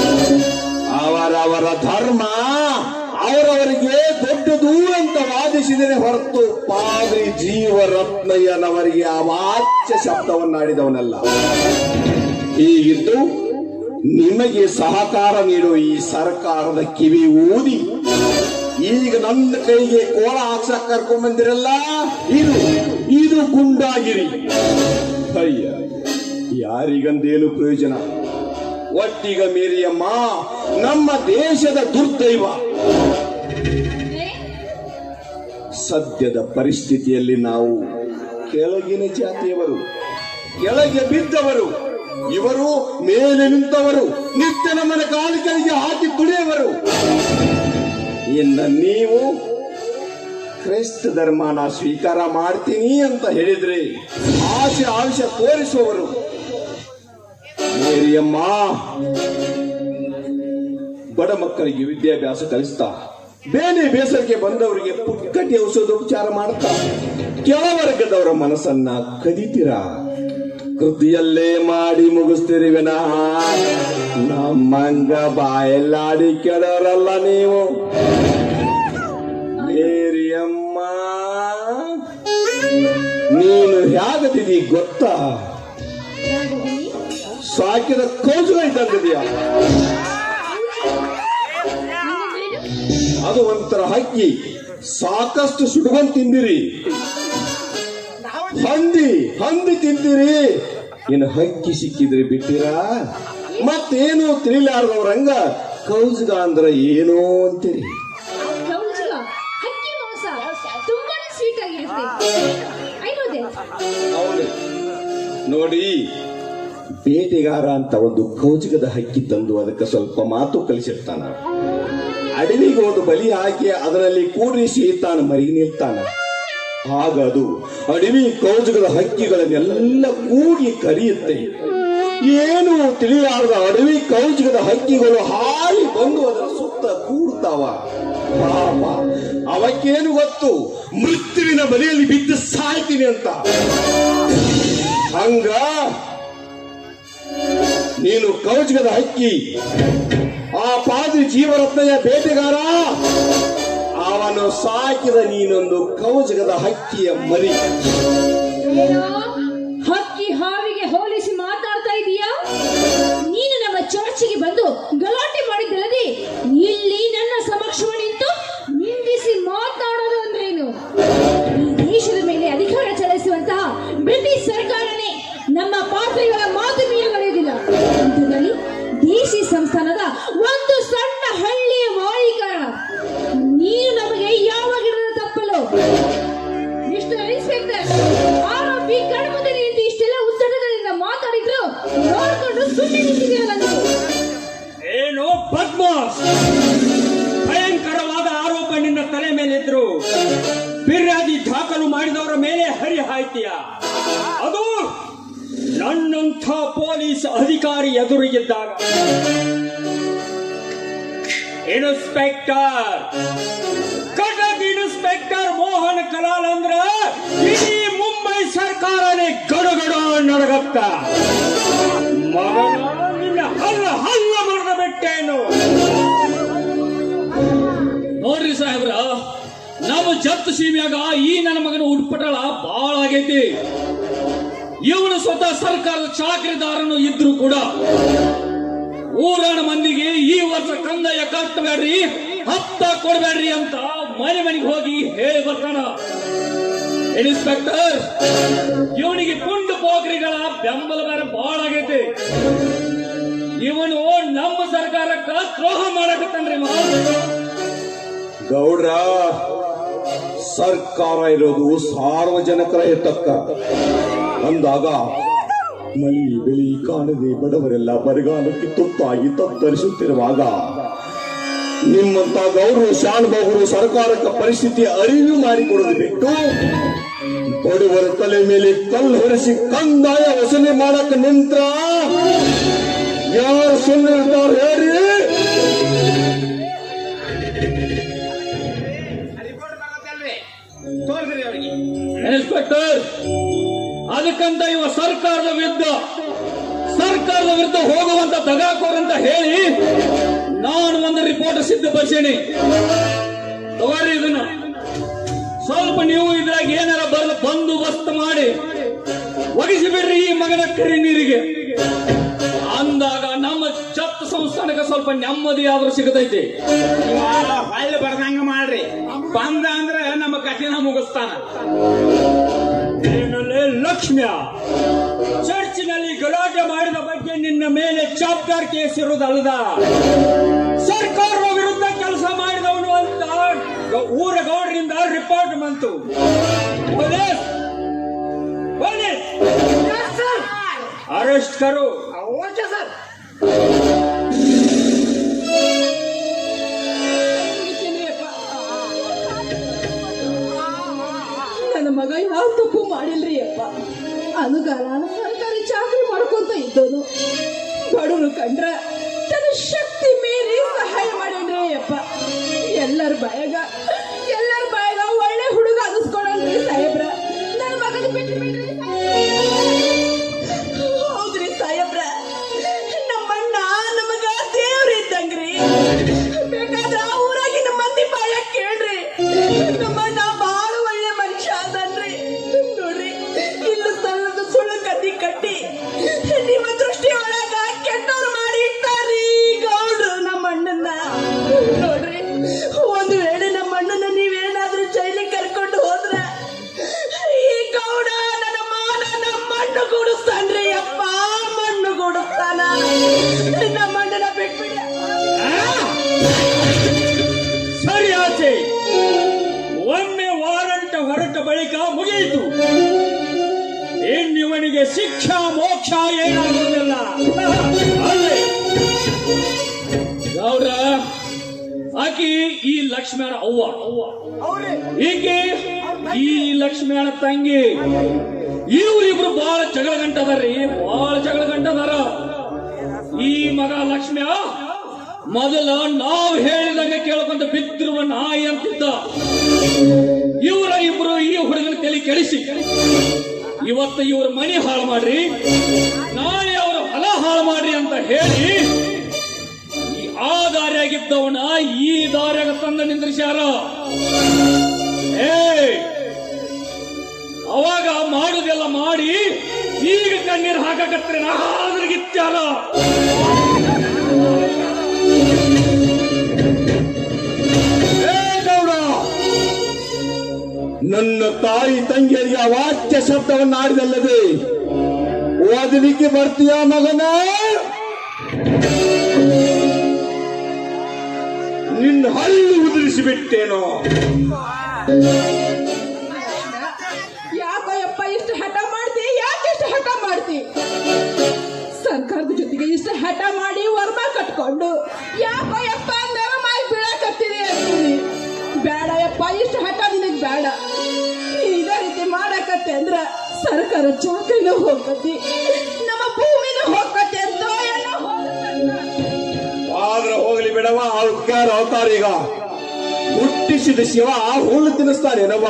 ಅವರವರ ಧರ್ಮ ಅವರವರಿಗೆ ದೊಡ್ಡದು ಅಂತ ವಾದಿಸಿದರೆ ಹೊರತು ಪಾದ್ರಿ ಜೀವರತ್ನಯ್ಯನವರಿಗೆ ಆ ವಾಚ್ಯ ಶಬ್ದವನ್ನಾಡಿದವನಲ್ಲ ಹೀಗಿದ್ದು ನಿಮಗೆ ಸಹಕಾರ ನೀಡುವ ಈ ಸರ್ಕಾರದ ಕಿವಿ ಊದಿ ಈಗ ನನ್ನ ಕೈಗೆ ಕೋಳ ಹಾಕ್ಸಕ್ ಕರ್ಕೊಂಡ್ ಬಂದಿರಲ್ಲ ಇದು ಇದು ಗುಂಡಾಗಿರಿ ಅಯ್ಯ ಯಾರಿಗಂದೇನು ಪ್ರಯೋಜನ ಒಟ್ಟಿಗ ಮೇರಿಯಮ್ಮ ನಮ್ಮ ದೇಶದ ದುರ್ದೈವ ಏ? ಸದ್ಯದ ಪರಿಸ್ಥಿತಿಯಲ್ಲಿ ನಾವು ಕೆಳಗಿನ ಜಾತಿಯವರು ಕೆಳಗೆ ಬಿದ್ದವರು ಇವರು ಮೇಲೆ ನಿಂತವರು ನಿತ್ಯ ನಮ್ಮನ ಕಾಲಿಗಳಿಗೆ ಹಾಕಿ ತುಳಿಯವರು ಇನ್ನ ನೀವು ಕ್ರೈಸ್ತ ಧರ್ಮನ ಸ್ವೀಕಾರ ಮಾಡ್ತೀನಿ ಅಂತ ಹೇಳಿದ್ರೆ ಆಸೆ ಆವಿಷ ತೋರಿಸುವವರು ಮೇರಿಯಮ್ಮ ಬಡ ಮಕ್ಕಳಿಗೆ ವಿದ್ಯಾಭ್ಯಾಸ ಕಲಿಸ್ತಾ ಬೇನೆ ಬೇಸರಿಗೆ ಬಂದವರಿಗೆ ಪುಕ್ಕಟಿ ಔಷಧೋಪಚಾರ ಮಾಡ್ತಾ ಕೆಳವರ್ಗದವರ ಮನಸ್ಸನ್ನ ಕದಿತೀರಾ ಕೃತಿಯಲ್ಲೇ ಮಾಡಿ ಮುಗಿಸ್ತೀರಿ ವಿನಃ ನಮ್ಮಂಗ ಬಾಯಲ್ಲಾಡಿ ಕೆಡೋರಲ್ಲ ನೀವು ಮೇರಿಯಮ್ಮ ನೀನು ಹೇಗದಿದಿ ಗೊತ್ತಾ ರಾಘವನಿ, ಸಾಕಿದ ಕೌಜುಲ ಇದ್ದಂಗಿದೆಯಾ ನಿನ್ನದೇನು? ಅದು ಒಂಥರ ಹಕ್ಕಿ ಸಾಕಷ್ಟು ಸುಡುಗೊಂಡ್ ತಿಂದಿರಿ ಹಂದಿ ಹಂದಿ ತಿಂತೀರಿ ಇನ್ನು ಹಕ್ಕಿ ಸಿಕ್ಕಿದ್ರೆ ಬಿಟ್ಟಿರಾ ಮತ್ತೇನು ತಿಳಿಲಾರ್ದವ್ರಂಗ ಕೌಜುಗ ಅಂದ್ರ ಏನೋ ಅಂತೀರಿ ಕೌಜುಗ, ಹಕ್ಕಿ ಮಾಂಸ ತುಂಬಾನೇ ಸ್ವೀಟ್ ಆಗಿರುತ್ತೆ ಐ ನೋ ದಟ್ ಹೌದು. ನೋಡಿ ಬೇಟೆಗಾರ ಅಂತ ಒಂದು ಕೌಜುಗದ ಹಕ್ಕಿ ತಂದು ಅದಕ್ಕೆ ಸ್ವಲ್ಪ ಮಾತು ಕಲಿಸಿರ್ತಾನ ಅಡವಿಗೆ ಒಂದು ಬಲಿ ಹಾಕಿ ಅದರಲ್ಲಿ ಕೂಡಿಸಿ ತಾನು ಮರಿ ನಿಲ್ತಾನ ಆಗ ಅದು ಅಡವಿ ಕೌಜುಗಳ ಹಕ್ಕಿಗಳನ್ನೆಲ್ಲ ಕೂಗಿ ಕರೆಯುತ್ತೆ ಏನು ತಿಳಿಯಾರದ ಅಡವಿ ಕೌಜುಗದ ಹಕ್ಕಿಗಳು ಹಾರಿ ಬಂದು ಅದರ ಸುತ್ತ ಕೂಡ್ತಾವ ಪಾಪ ಅವಕ್ಕೇನು ಗೊತ್ತು ಮೃತ್ಯುವಿನ ಬಲಿಯಲ್ಲಿ ಬಿದ್ದು ಸಾಯ್ತೀನಿ ಅಂತ ಹಂಗ ನೀನು ಕೌಜುಗದ ಹಕ್ಕಿ ಆ ಪಾದ್ರಿ ಜೀವರತ್ನಯ್ಯ ಬೇಟೆಗಾರ ಅವನು ಸಾಕಿದ ನೀನೊಂದು ಕೌಜಗದ ಹಕ್ಕಿಯ ಮರಿ ಏನೋ ಹಕ್ಕಿ ಹಾವಿಗೆ ಹೋಲಿಸಿ ಮಾತಾಡ್ತಾ ಇದೀಯಾ ನೀನು ನಮ್ಮ ಚರ್ಚಿಗೆ ಬಂದು ಗಲಾಟೆ ಮಾಡಿದ್ದಲ್ಲದೆ ಇಲ್ಲಿ ನನ್ನ ಸಮಕ್ಷಮ ನಿಂತು ನಿಂದಿಸಿ ಮಾತಾಡೋದು ಅಂದ್ರೇನು ಈ ದೇಶದ ಮೇಲೆ ಅಧಿಕಾರ ಚಲಾಯಿಸುವಂತಹ ಬ್ರಿಟಿಷ್ ಸರ್ಕಾರನೇ ನಮ್ಮ ಪಾತ್ರೆಗಳ ಮಾತು ಮೀರಿ ನಡೆಯುವುದಿಲ್ಲ ಇಂಥದ್ರಲ್ಲಿ ದೇಶಿ ಸಂಸ್ಥಾನದ ಒಂದು ಸಣ್ಣ ಹಳ್ಳಿಯ ಮಾಲೀಕರ ನೀನು ನಮಗೆ ಯಾವ ಗಿಡದ ತಪ್ಪಲು ಮಿಸ್ಟರ್ ಇನ್ಸ್ಪೆಕ್ಟರ್ ಆರೋಪಿ ಕಣ್ಮುಂದೆ ನಿಂತು ಇಷ್ಟೆಲ್ಲ ಉತ್ತರದಿಂದ ಮಾತಾಡಿದ್ರು ನೋಡ್ಕೊಂಡು ಸುಮ್ಮನೆ ನಿಂತಿದ್ದೀರಲ್ಲ ನೀವು ಏನು ಪದ್ಮಾಸ್ ಭಯಂಕರವಾದ ಆರೋಪ ನಿನ್ನ ತಲೆ ಮೇಲಿದ್ರು ಫಿರ್ಯಾದಿ ದಾಖಲು ಮಾಡಿದವರ ಮೇಲೆ ಹರಿ ಹಾಯ್ತೀಯ ಅದು ನನ್ನಂಥ ಪೊಲೀಸ್ ಅಧಿಕಾರಿ ಎದುರಿಗಿದ್ದಾಗ ಇನ್ಸ್ಪೆಕ್ಟರ್ ಕಟಕ್ ಇನ್ಸ್ಪೆಕ್ಟರ್ ಮೋಹನ್ ಕಲಾಲ್ ಅಂದ್ರ ಇಡೀ ಮುಂಬೈ ಸರ್ಕಾರನೇ ಗಡಗಡ ನಡಗತ್ತ ಮಗನ ನಿನ್ನ ಹಲ್ಲ ಹಲ್ಲ ಮರದ ಬೆಟ್ಟೇನು ನೋಡ್ರಿ ಸಾಹೇಬ್ರ ನಮ್ಮ ಜತ್ ಸೀಮ್ಯಾಗ ಈ ನನ್ನ ಮಗನ ಉಟ್ಪಟಳ ಬಾಳ ಆಗೈತಿ ಇವನು ಸ್ವತಃ ಸರ್ಕಾರದ ಚಾಕರಿದಾರನು ಇದ್ರು ಕೂಡ ಊರಾಣ ಮಂದಿಗೆ ಈ ವರ್ಷ ಕಂದಾಯ ಕಟ್ಟಬೇಡ್ರಿ ಹಪ್ತ ಕೊಡಬೇಡ್ರಿ ಅಂತ ಮನೆ ಮನೆಗೆ ಹೋಗಿ ಹೇಳಿ ಬರ್ತಾನ ಇನ್ಸ್ಪೆಕ್ಟರ್ ಇವನಿಗೆ ಕುಂಡು ಪೋಖ್ರಿಗಳ ಬೆಂಬಲ ಬೇರೆ ಬಾಳ ಆಗೈತಿ ಇವನು ನಮ್ಮ ಸರ್ಕಾರಕ್ಕ ದ್ರೋಹ ಮಾಡಕತ್ತನ್ರಿ ಮಾ ಗೌಡ್ರ ಸರ್ಕಾರ ಇರೋದು ಸಾರ್ವಜನಿಕರ ಹಿತಕ್ಕ ಅಂದಾಗ ಮಳಿ ಬೆಳಿ ಕಾಣದೆ ಬಡವರೆಲ್ಲ ಬರಗಾಲಕ್ಕೆ ತುತ್ತಾಗಿ ತತ್ತರಿಸುತ್ತಿರುವಾಗ ನಿಮ್ಮಂತ ಗೌರವ ಶಾನುಭಾವರು ಸರ್ಕಾರಕ್ಕೆ ಪರಿಸ್ಥಿತಿ ಅರಿವು ಮಾಡಿಕೊಡೋದು ಬಿಟ್ಟು ಬಡವರ ತಲೆ ಮೇಲೆ ಕಲ್ಲು ಹೊರಿಸಿ ಕಂದಾಯ ವಸೂಲಿ ಮಾಡಕ್ ನಿಂತ್ರ ಯಾರು ಸುಮ್ಮನೆ ಇರ್ತಾರೆ ಹೇಳ್ರಿ ತೋರಿಸ್ರಿ ಅವರಿಗೆ ಇನ್ಸ್ಪೆಕ್ಟರ್ ಅದಕ್ಕಂತ ಇವ ಸರ್ಕಾರದ ವಿರುದ್ಧ ಸರ್ಕಾರದ ವಿರುದ್ಧ ಹೋಗುವಂತ ದಗಾಕೋರ್ ಅಂತ ಹೇಳಿ ನಾನು ಒಂದು ರಿಪೋರ್ಟ್ ಸಿದ್ಧಪಡಿಸೀನಿ ತಗೋರಿ ಇದನ್ನ ಸ್ವಲ್ಪ ನೀವು ಇದ್ರಾಗ ಏನಾರ ಬರಲು ಬಂದೋಬಸ್ತ್ ಮಾಡಿ ಒಗಿಸಿ ಬಿಡ್ರಿ ಈ ಮಗನ ಕರಿ ನೀರಿಗೆ ಅಂದಾಗ ನಮ್ಮ ಚತ್ತ ಸಂಸ್ಥಾನಕ್ಕೆ ಸ್ವಲ್ಪ ನೆಮ್ಮದಿ ಆದ್ರೂ ಸಿಗತೈತಿ ಹೊಳ್ಳಿ ಬರ್ದಂಗ ಮಾಡ್ರಿ ಬಂದ ಅಂದ್ರ ನಮ್ಮ ಕಠಿಣ ಮುಗಿಸ್ತಾನ ಏನಲ್ಲಿ ಲಕ್ಷ್ಮ್ಯ ಚರ್ಚಿನಲ್ಲಿ ಗಲಾಟೆ ಮಾಡಿದ ಬಗ್ಗೆ ನಿನ್ನ ಮೇಲೆ ಚಾಪ್ಟರ್ ಕೇಸ್ ಇರುವುದಲ್ಲದ ಸರ್ಕಾರದ ವಿರುದ್ಧ ಕೆಲಸ ಮಾಡಿದವನು ಅಂತ ಗ- ಊರ ಗೌಡರಿಂದ ರಿಪೋರ್ಟ್ ಬಂತು ಪೊಲೀಸ್ ಪೊಲೀಸ್ ಅರೆಸ್ಟ್ ಕರು ನನ್ನ ಮಗ ಯಾವ ತಪ್ಪು ಮಾಡಿಲ್ರಿ ಅಪ್ಪ ಅನುಗಾಲ ಸರ್ಕಾರಿ ಚಾಕರಿ ಮಾಡ್ಕೊಂತ ಇದ್ದೋನು ಬಡವರು ಕಂಡ್ರ ತನ್ನ ಶಕ್ತಿ ಮೀರಿ ಸಹಾಯ ಮಾಡೇನ್ರಿ ಅಪ್ಪ ಎಲ್ಲರ ಬಾಯಾಗ ಎಲ್ಲರ ಬಾಯಾಗ ಒಳ್ಳೆ ಹುಡುಗ ಅನಿಸ್ಕೊಳನ್ರಿ ಸಾಹೇಬ್ರ ನನ್ನ ಮಗನ ಬಿಟ್ಟು ಬಿಡ್ರಿ ಹೌದ್ರಿ ಸಾಹೇಬ್ರ ನಮ್ಮಣ್ಣ ನಮಗ ದೇವ್ರ ಇದ್ದಂಗ್ರಿ ಬೇಕಾದ್ರ ಆ ಊರಾಗಿನ ಮಂದಿ ಬಾಯ ಕೇಳ್ರಿ ನಮ್ಮಣ್ಣ ಬಾಳ ಒಳ್ಳೆ ಮನುಷ್ಯ ಅದನ್ರಿ ನೋಡ್ರಿ ಇಲ್ಲ ಸಣ್ಣದ ಸುಳ್ಳು ಕದ್ದಿ ಕಟ್ಟಿ ನಿಮ್ಮ ದೃಷ್ಟಿ ಒಳಗ ಕೆಟ್ಟವ್ರು ಮಾಡಿ ಇಟ್ಟಾರಿ ಗೌಡ್ರು ನಮ್ಮ ಅಣ್ಣನ್ನ ನೋಡ್ರಿ ಒಂದು ವೇಳೆ ನಮ್ಮ ಅಣ್ಣನ ನೀವೇನಾದ್ರೂ ಜೈಲಿಗೆ ಕರ್ಕೊಂಡು ಹೋದ್ರ ಈ ಗೌಡ ನನ್ನ ಮಾನ ನಮ್ಮ ಮಣ್ಣು ಗೂಡಿಸ್ತಾನ್ರಿ ಅಪ್ಪ ಮಣ್ಣು ಗೂಡಿಸ್ತಾನ ನಮ್ಮ ಅಣ್ಣನ ಬಿಟ್ಬಿಡಿ ಸರಿ ಆಚೆ ಒಮ್ಮೆ ವಾರಂಟ್ ಹೊರಟ ಬಳಿಕ ಮುಗಿಯಿತು ಇನ್ನಿವನಿಗೆ ಶಿಕ್ಷಾ ಮೋಕ್ಷ ಏನಾಗುವುದಿಲ್ಲ ಅಲ್ಲೇ ಗೌಡ್ರ ಆಕಿ ಈ ಲಕ್ಷ್ಮಣ ಅವ್ವ ಈಕೆ ಈ ಲಕ್ಷ್ಮಣ ತಂಗಿ ಇವ್ರಿಬ್ರು ಬಹಳ ಜಗಳ ಗಂಟದಾರ್ರಿ ಬಹಳ ಜಗಳ ಗಂಟದಾರ ಈ ಮಗ ಲಕ್ಷ್ಮ್ಯ ಮೊದಲ ನಾವು ಹೇಳಿದಂಗೆ ಕೇಳ್ಕೊಂತ ಬಿದ್ದಿರುವ ನಾಯಿ ಅಂತಿದ್ದ ಇವರ ಇಬ್ರು ಈ ಹುಡುಗನ ತಲೆ ಕೆಡಿಸಿ ಇವತ್ತು ಇವ್ರ ಮನೆ ಹಾಳು ಮಾಡ್ರಿ ನಾಳೆ ಅವರ ಹೊಲ ಹಾಳು ಮಾಡ್ರಿ ಅಂತ ಹೇಳಿ ಈ ಆ ದಾರಿಯಾಗಿದ್ದವನ ಈ ದಾರಿಯಾಗ ತಂದ ನಿಂದ್ರಿಸ್ಯಾರ ಏ ಅವಾಗ ಮಾಡುದೆಲ್ಲ ಮಾಡಿ ಈಗ ಕಣ್ಣೀರು ಹಾಕಕತ್ರೆ ನಾದ್ರಿಗಿತ್ಯಾರ ಏ ಗೌಡ ನನ್ನ ತಾಯಿ ತಂಗಿಯರಿಗೆ ಅವಾಚ್ಯ ಶಬ್ದವನ್ನು ಆಡಿದಲ್ಲದೆ ಓದಲಿಕ್ಕೆ ಬರ್ತೀಯ ಮಗನ ನಿನ್ನ ಹಲ್ಲು ಉದುರಿಸಿ ಬಿಟ್ಟೇನೋ ಯಾಕೋ ಯಪ್ಪ ಇಷ್ಟು ಹಠ ಮಾಡ್ತಿ ಯಾಕೆ ಇಷ್ಟು ಹಠ ಮಾಡ್ತಿ ಸರ್ಕಾರದ ಜೊತೆಗೆ ಇಷ್ಟು ಹಠ ಮಾಡಿ ವರ್ಮ ಕಟ್ಕೊಂಡು ಯಾಕೋ ಯಪ್ಪ ನೆರಮಾಯಿ ಬೀಳಕತ್ತಿದೆ ಅಂತೀನಿ ಬೇಡ ಯಪ್ಪ ಇಷ್ಟು ಹಠ ನಿನಗ್ ಬೇಡ ನೀ ಇದೇ ರೀತಿ ಮಾಡಕತ್ತೆ ಅಂದ್ರ ಸರ್ಕಾರ ಚಾಕರಿನ ಹೋಗತಿ ನಮ್ಮ ಭೂಮಿನ ಹೋಗತ್ತೆ ಅಂತ ಎಲ್ಲ ಹೋಗತ್ತೆ ಆದ್ರೆ ಹೋಗ್ಲಿ ಬಿಡವ ಅವಕ್ಕಾರ ಅವತಾರ ಈಗ ಹುಟ್ಟಿಸಿದ ಶಿವ ಹುಲ್ಲು ತಿನ್ನಿಸ್ತಾನೇನವ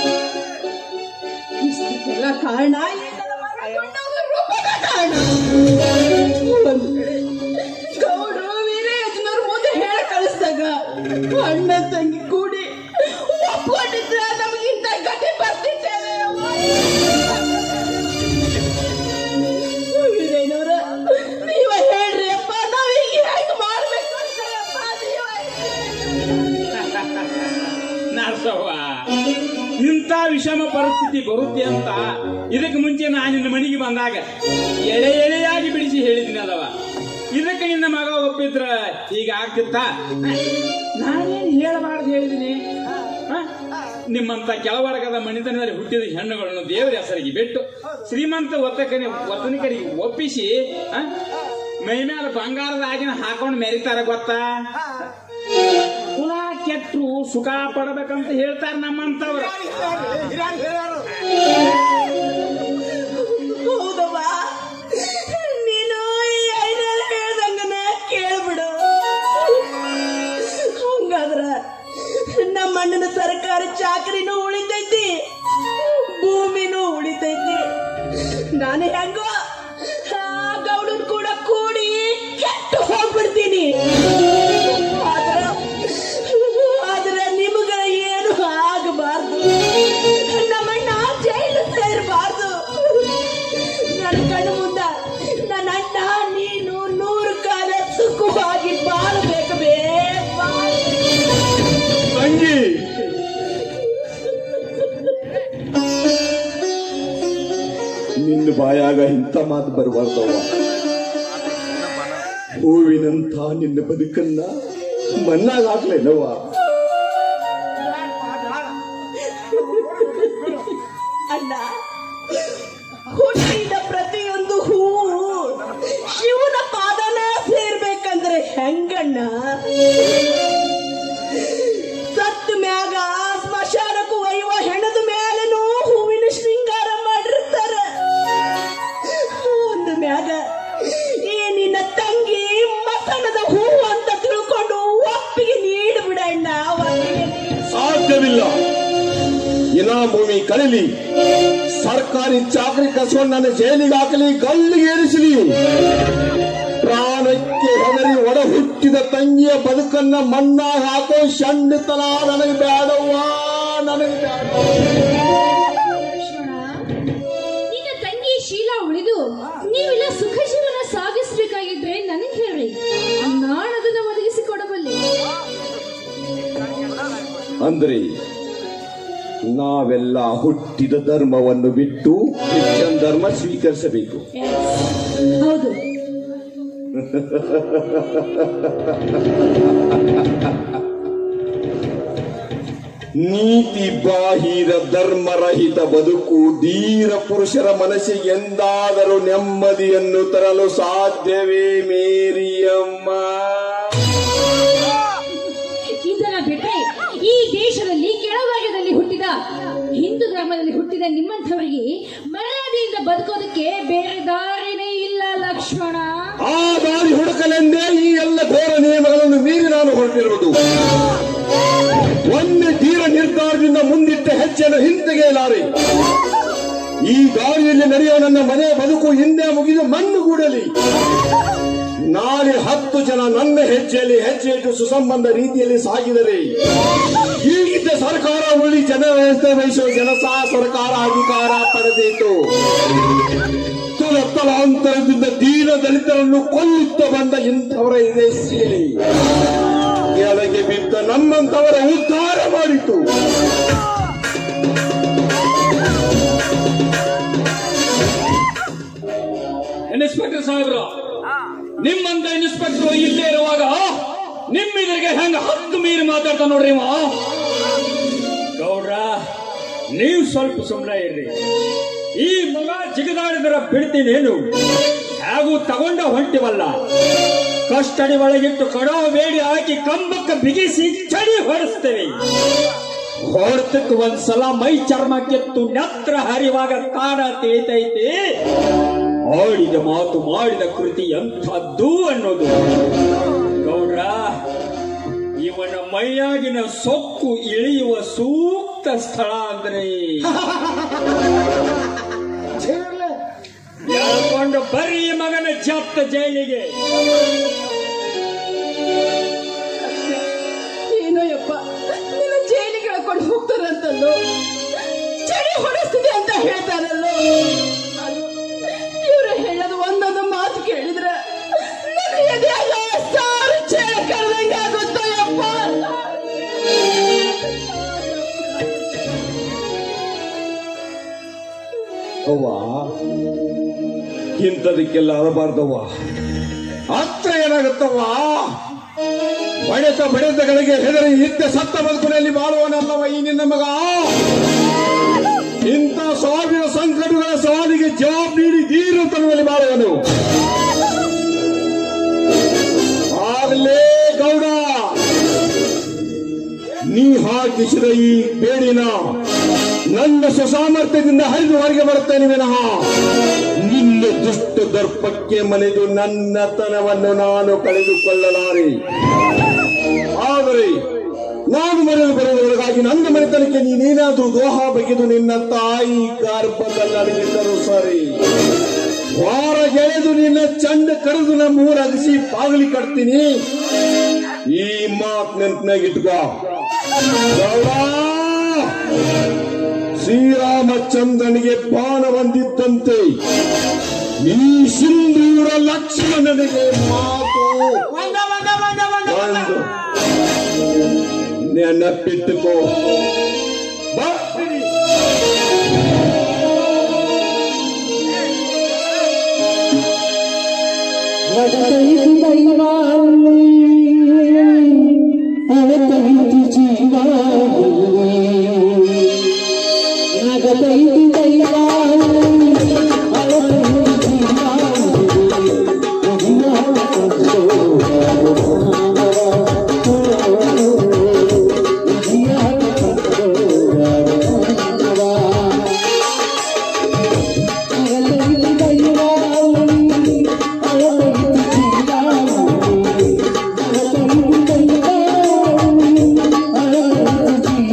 ಇಷ್ಟಕ್ಕೆಲ್ಲ ಕಾರಣ ಈ ನನ್ನ ಮಗ ಕೊಂಡೋದ ರೂಪದ ಕಾರಣ ಒಂದು ಕಡೆ ಗೌಡ್ರು ವೀರಯ್ಯನವ್ರ ಮುಂದೆ ಹೇಳ ಕಳಿಸ್ದಾಗ ಅಣ್ಣ ತಂಗಿ ಕೂಡಿ ಒಪ್ಕೊಂಡಿದ್ರೆ ನಮಗಿಂತ ಗತಿ ಬರ್ತಿದ್ದೇವೆ ವೀರಯ್ಯನವ್ರ ನೀವ ಹೇಳ್ರಿ ಅಪ್ಪ ನಾವೀಗ ಹೇಗೆ ಮಾಡ್ಬೇಕು ಅಂತ ಅಪ್ಪ ನೀವ ನರಸವ್ವ ಇಂಥ ವಿಷಮ ಪರಿಸ್ಥಿತಿ ಬರುತ್ತೆ ಅಂತ ಇದಕ್ಕೆ ಮುಂಚೆ ನಾನು ನಿನ್ನ ಮನೆಗೆ ಬಂದಾಗ ಎಳೆ ಎಳೆಯಾಗಿ ಬಿಡಿಸಿ ಹೇಳಿದ್ದೀನಿ ಅಲ್ಲವ ಇದಕ್ಕೆ ನಿನ್ನ ಮಗ ಒಪ್ಪಿದ್ರ ಈಗ ಆಗ್ತಿತ್ತ ನಾನೇನು ಹೇಳಬಾರ್ದು ಹೇಳಿದ್ದೀನಿ ಹ? ನಿಮ್ಮಂತ ಕೆಳವರ್ಗದ ಮಣಿತನದಲ್ಲಿ ಹುಟ್ಟಿದ ಹೆಣ್ಣುಗಳನ್ನು ದೇವರ ಹೆಸರಿಗೆ ಬಿಟ್ಟು ಶ್ರೀಮಂತ ಒತ್ತಕನಿ ಒತ್ತನಿಕರಿಗೆ ಒಪ್ಪಿಸಿ ಹ? ಮೈ ಮೇಲೆ ಬಂಗಾರದ ಆಗಿನ ಹಾಕೊಂಡು ಮೆರಿತಾರ ಗೊತ್ತಾ ಕುಲ ಕೆಟ್ಟು ಸುಖ ಪಡಬೇಕಂತ ಹೇಳ್ತಾರ ನಮ್ಮಂತವ್ರು ಹೌದವ್ವ ನೀನು ಈ ಐನಲ್ಲಿ ಹೇಳ್ದಂಗನ ಕೇಳ್ಬಿಡು ಹಂಗಾದ್ರ ನಮ್ಮ ಅಣ್ಣನ ಸರ್ಕಾರಿ ಚಾಕರಿನೂ ಉಳಿತೈತಿ ಭೂಮಿನೂ ಉಳಿತೈತಿ ನಾನು ಹೆಂಗೋ ಆ ಗೌಡನ್ ಕೂಡ ಕೂಡಿ ಕೆಟ್ಟು ಹೋಗ್ಬಿಡ್ತೀನಿ ಆದ್ರ ಆದ್ರ ನಿಮಗ ಏನು ಆಗಬಾರ್ದು ನಮ್ಮಣ್ಣ ಜೈಲು ಸೇರಬಾರ್ದು ನನ್ನ ಕಣ್ಣು ಮುಂದ ನನ್ನ ಅಣ್ಣ ನೀನು ನೂರು ಕಾಲ ಸುಖವಾಗಿ ಬಾಳಬೇಕು ಬೇ ಬಾಳು. ತಂಗಿ ನಿನ್ನ ಬಾಯಾಗ ಇಂಥ ಮಾತು ಬರಬಾರ್ದವ್ವ ಹೂವಿನಂಥ ನಿನ್ನ ಬದುಕನ್ನ ಮಣ್ಣಾಗ ಹಾಕ್ಲೇನವ್ವ ಅಣ್ಣ ಹುಟ್ಟಿದ ಪ್ರತಿಯೊಂದು ಹೂವು ಶಿವನ ಪಾದನ ಸೇರ್ಬೇಕಂದ್ರೆ ಹೆಂಗಣ್ಣ ಸತ್ತ ಮ್ಯಾಗ ಸ್ಮಶಾನಕ್ಕೂ ಒಯ್ಯುವ ಹೆಣದ ಮೇಲೂ ಹೂವಿನ ಶೃಂಗಾರ ಮಾಡಿರ್ತಾರ ಒಂದು ಮ್ಯಾಗ ಈ ನಿನ್ನ ತಂಗಿ ಮಸಣದ ಹೂವು ಅಂತ ತಿಳ್ಕೊಂಡು ಒಪ್ಪಿಗೆ ನೀಡ್ಬಿಡಣ್ಣ ಒಪ್ಪಿಗೆ ನೀಡು. ಸಾಧ್ಯವಿಲ್ಲ ಇನ ಭೂಮಿ ಕಳಲಿ ಸರ್ಕಾರಿ ಚಾಕರಿ ಕಸ್ಕೊಂಡು ನನ್ನ ಜೈಲಿಗೆ ಹಾಕಲಿ ಗಲ್ಲಿಗೆ ಏರಿಸಲಿ ಪ್ರಾಣಕ್ಕೆ ಹೆದರಿ ಒಡ ಹುಟ್ಟಿದ ತಂಗಿಯ ಬದುಕನ್ನ ಮಣ್ಣಾಗ ಹಾಕೋ ಶಂಡಿತನ ನನಗೆ ಬೇಡವ್ವ ನನಗೆ ಬೇಡ ಲಕ್ಷ್ಮಣ ನಿನ್ನ ತಂಗಿ ಶೀಲಾ ಉಳಿದು ನೀವೆಲ್ಲ ಸುಖ ಜೀವನ ಸಾಗಿಸ್ಬೇಕಾಗಿದ್ರೆ ನನಗೆ ಹೇಳ್ರಿ ನಾನು ಅದನ್ನ ಒದಗಿಸಿ ಕೊಡಬಲ್ಲೆ ಅಂದ್ರೆ ನಾವೆಲ್ಲ ಹುಟ್ಟಿದ ಧರ್ಮವನ್ನು ಬಿಟ್ಟು ಕ್ರಿಶ್ಚಿಯನ್ ಧರ್ಮ ಸ್ವೀಕರಿಸಬೇಕು ಹೌದು ನೀತಿ ಬಾಹಿರ ಧರ್ಮರಹಿತ ಬದುಕು ಧೀರ ಪುರುಷರ ಮನಸ್ಸಿಗೆ ಎಂದಾದರೂ ನೆಮ್ಮದಿಯನ್ನು ತರಲು ಸಾಧ್ಯವೇ ಮೇರಿಯಮ್ಮ ದೇಶದಲ್ಲಿ ಕೆಳವರ್ಗದಲ್ಲಿ ಹುಟ್ಟಿದ ಹಿಂದೂ ಧರ್ಮದಲ್ಲಿ ಹುಟ್ಟಿದ ನಿಮ್ಮಂಥವರಿಗೆ ಮರ್ಯಾದೆಯಿಂದ ಬದುಕೋದಕ್ಕೆ ಬೇರೆ ದಾರಿನೇ ಇಲ್ಲ ಲಕ್ಷ್ಮಣ ಆ ದಾರಿ ಹುಡುಕಲೆಂದೇ ಈ ಎಲ್ಲ ಘೋರ ನಿಯಮಗಳನ್ನು ಮೀರಿ ನಾನು ಹೊರಟಿರುವುದು ಒಂದೇ ತೀರ ನಿರ್ಧಾರದಿಂದ ಮುಂದಿಟ್ಟ ಹೆಜ್ಜೆಯನ್ನು ಹಿಂತೆಗೆಯಲಾರೆ ಈ ದಾರಿಯಲ್ಲಿ ನಡೆಯುವ ನನ್ನ ಮನೆ ಬದುಕು ಹಿಂದೆ ಮುಗಿದು ಮಣ್ಣು ಗೂಡಲಿ ನಾಳೆ ಹತ್ತು ಜನ ನನ್ನ ಹೆಜ್ಜೆಯಲ್ಲಿ ಹೆಜ್ಜೆ ಇಟ್ಟು ಸುಸಂಬಂಧ ರೀತಿಯಲ್ಲಿ ಸಾಗಿದರೆ ಈಗಿದ್ದ ಸರ್ಕಾರ ಉಳಿ ಜನ ವ್ಯವಸ್ಥೆ ವಹಿಸುವ ಜನಸಾ ಸರ್ಕಾರ ಅಧಿಕಾರ ಪಡೆದಿತ್ತು ತಲಾಂತರದಿಂದ ದೀನ ದಲಿತರನ್ನು ಕೊಲ್ಲುತ್ತ ಬಂದ ಇಂಥವರ ಇದೆ ಸೇರಿ ಕೆಳಗೆ ಬಿದ್ದ ನಮ್ಮಂತವರ ಉದ್ಧಾರ ಮಾಡಿತು ಇನ್ಸ್ಪೆಕ್ಟರ್ ಸಾಹೇಬ್ರು ನಿಮ್ಮಂತ ಇನ್ಸ್ಪೆಕ್ಟರ್ ಇಲ್ಲೇ ಇರುವಾಗ ನಿಮ್ಮಿದ್ರಿಗೆ ಹೆಂಗ ಹತ್ತು ಮೀರಿ ಮಾತಾಡ್ತಾ ನೋಡ್ರಿ ಇವ ಗೌಡ್ರ ನೀವು ಸ್ವಲ್ಪ ಸುಮ್ಮನೆ ಇರ್ರಿ ಈ ಮಗ ಜಿಗದಾಡಿದ್ರ ಬಿಡ್ತೀನೇನು ಹಾಗೂ ತಗೊಂಡ ಹೊಂಟಿವಲ್ಲ ಕಷ್ಟಡಿ ಒಳಗಿಟ್ಟು ಕಡೋ ಬೇಡಿ ಹಾಕಿ ಕಂಬಕ್ಕೆ ಬಿಗಿಸಿ ಚಡಿ ಹೊಡೆಸ್ತೇವೆ ಹೊಡೆತಕ್ಕೆ ಒಂದ್ಸಲ ಮೈ ಚರ್ಮ ಕಿತ್ತು ನೆತ್ರ ಹರಿವಾಗ ಕಾಣ ತಿಳಿತೈತಿ ಆಡಿದ ಮಾತು ಮಾಡಿದ ಕೃತಿ ಎಂಥದ್ದು ಅನ್ನೋದು ಗೌಡ್ರ ಇವನ ಮೈಯಾಗಿನ ಸೊಕ್ಕು ಇಳಿಯುವ ಸೂಕ್ತ ಸ್ಥಳ ಅಂದ್ರೆ ಹೇಳ್ಕೊಂಡು ಬರ್ರಿ ಈ ಮಗನ ಜಪ್ತ ಜೈಲಿಗೆ ಏನೋ ಯಪ್ಪ ನಿನ್ನ ಜೈಲಿಗೆ ಹೇಳ್ಕೊಂಡು ಹೋಗ್ತಾರಂತಲ್ಲೋ ಚಳಿ ಹೊಡೆಸ್ತಿದೆ ಅಂತ ಹೇಳ್ತಾರಲ್ಲೋ ಇವ್ರು ಹೇಳೋದು ಒಂದೊಂದು ಮಾತು ಕೇಳಿದ್ರೆ ನನ್ನ ಎದೆಯಾಗ ಸಾವಿರ ಚೇಳ ಕರೆದಂಗೆ ಆಗುತ್ತೋ ಯಪ್ಪ ಅವ್ವ ಇಂಥದಕ್ಕೆಲ್ಲ ಅರಬಾರ್ದವ್ವ ಹತ್ರ ಏನಾಗುತ್ತವ್ವ ಬಡೆತ ಬಡೆತಗಳಿಗೆ ಹೆದರಿ ನಿತ್ಯ ಸತ್ತ ಬದುಕಿನಲ್ಲಿ ಬಾಳುವನಲ್ಲವ ಈ ನಿನ್ನ ಮಗ ಇಂಥ ಸಾವಿರ ಸಂಕಟಗಳ ಸವಾಲಿಗೆ ಜವಾಬ್ ನೀಡಿ ದೀರು ತನ್ನುವಲ್ಲಿ ಬಾಳುವನು ಆಗಲೇ ಗೌಡ ನೀ ಹಾಕಿಸಿದ ಈ ಬೇಡಿನ ನನ್ನ ಸ್ವಸಾಮರ್ಥ್ಯದಿಂದ ಹರಿದು ಹೊರಗೆ ಬರುತ್ತೇನೆ ವಿನಃ ನಿನ್ನ ದುಷ್ಟ ದರ್ಪಕ್ಕೆ ಮನೆದು ನನ್ನತನವನ್ನು ನಾನು ಕಳೆದುಕೊಳ್ಳಲಾರೆ ಆದರೆ ನಾನು ಮನೆಯಲ್ಲಿ ಬರುವುದರೊಳಗಾಗಿ ನನ್ನ ಮನೆತನಕ್ಕೆ ನೀನೇನಾದ್ರೂ ದೋಹ ಬಗೆದು ನಿನ್ನ ತಾಯಿ ಗರ್ಭದಲ್ಲಿ ಅಡಗಿದ್ದರು ಸರಿ ವಾರ ಗೆಳೆದು ನಿನ್ನ ಚಂಡ ಕರೆದು ನಮ್ಮ ಊರ ಅಗಸಿ ಬಾಗಿಲಿ ಕಟ್ತೀನಿ ಈ ಮಾತ್ ನೆನ್ಪಿನಾಗಿಟ್ಕೋ ಗೌಡ ಶ್ರೀರಾಮಚಂದ್ರನಿಗೆ ಬಾಣ ಬಂದಿದ್ದಂತೆ ಈ ಸಿಂಧೂರ ಲಕ್ಷ್ಮಣನಿಗೆ ಮಾತು ಒಂದು ನೆನಪಿಟ್ಟುಕೋ ಬರ್ತೀನಿ Thank you.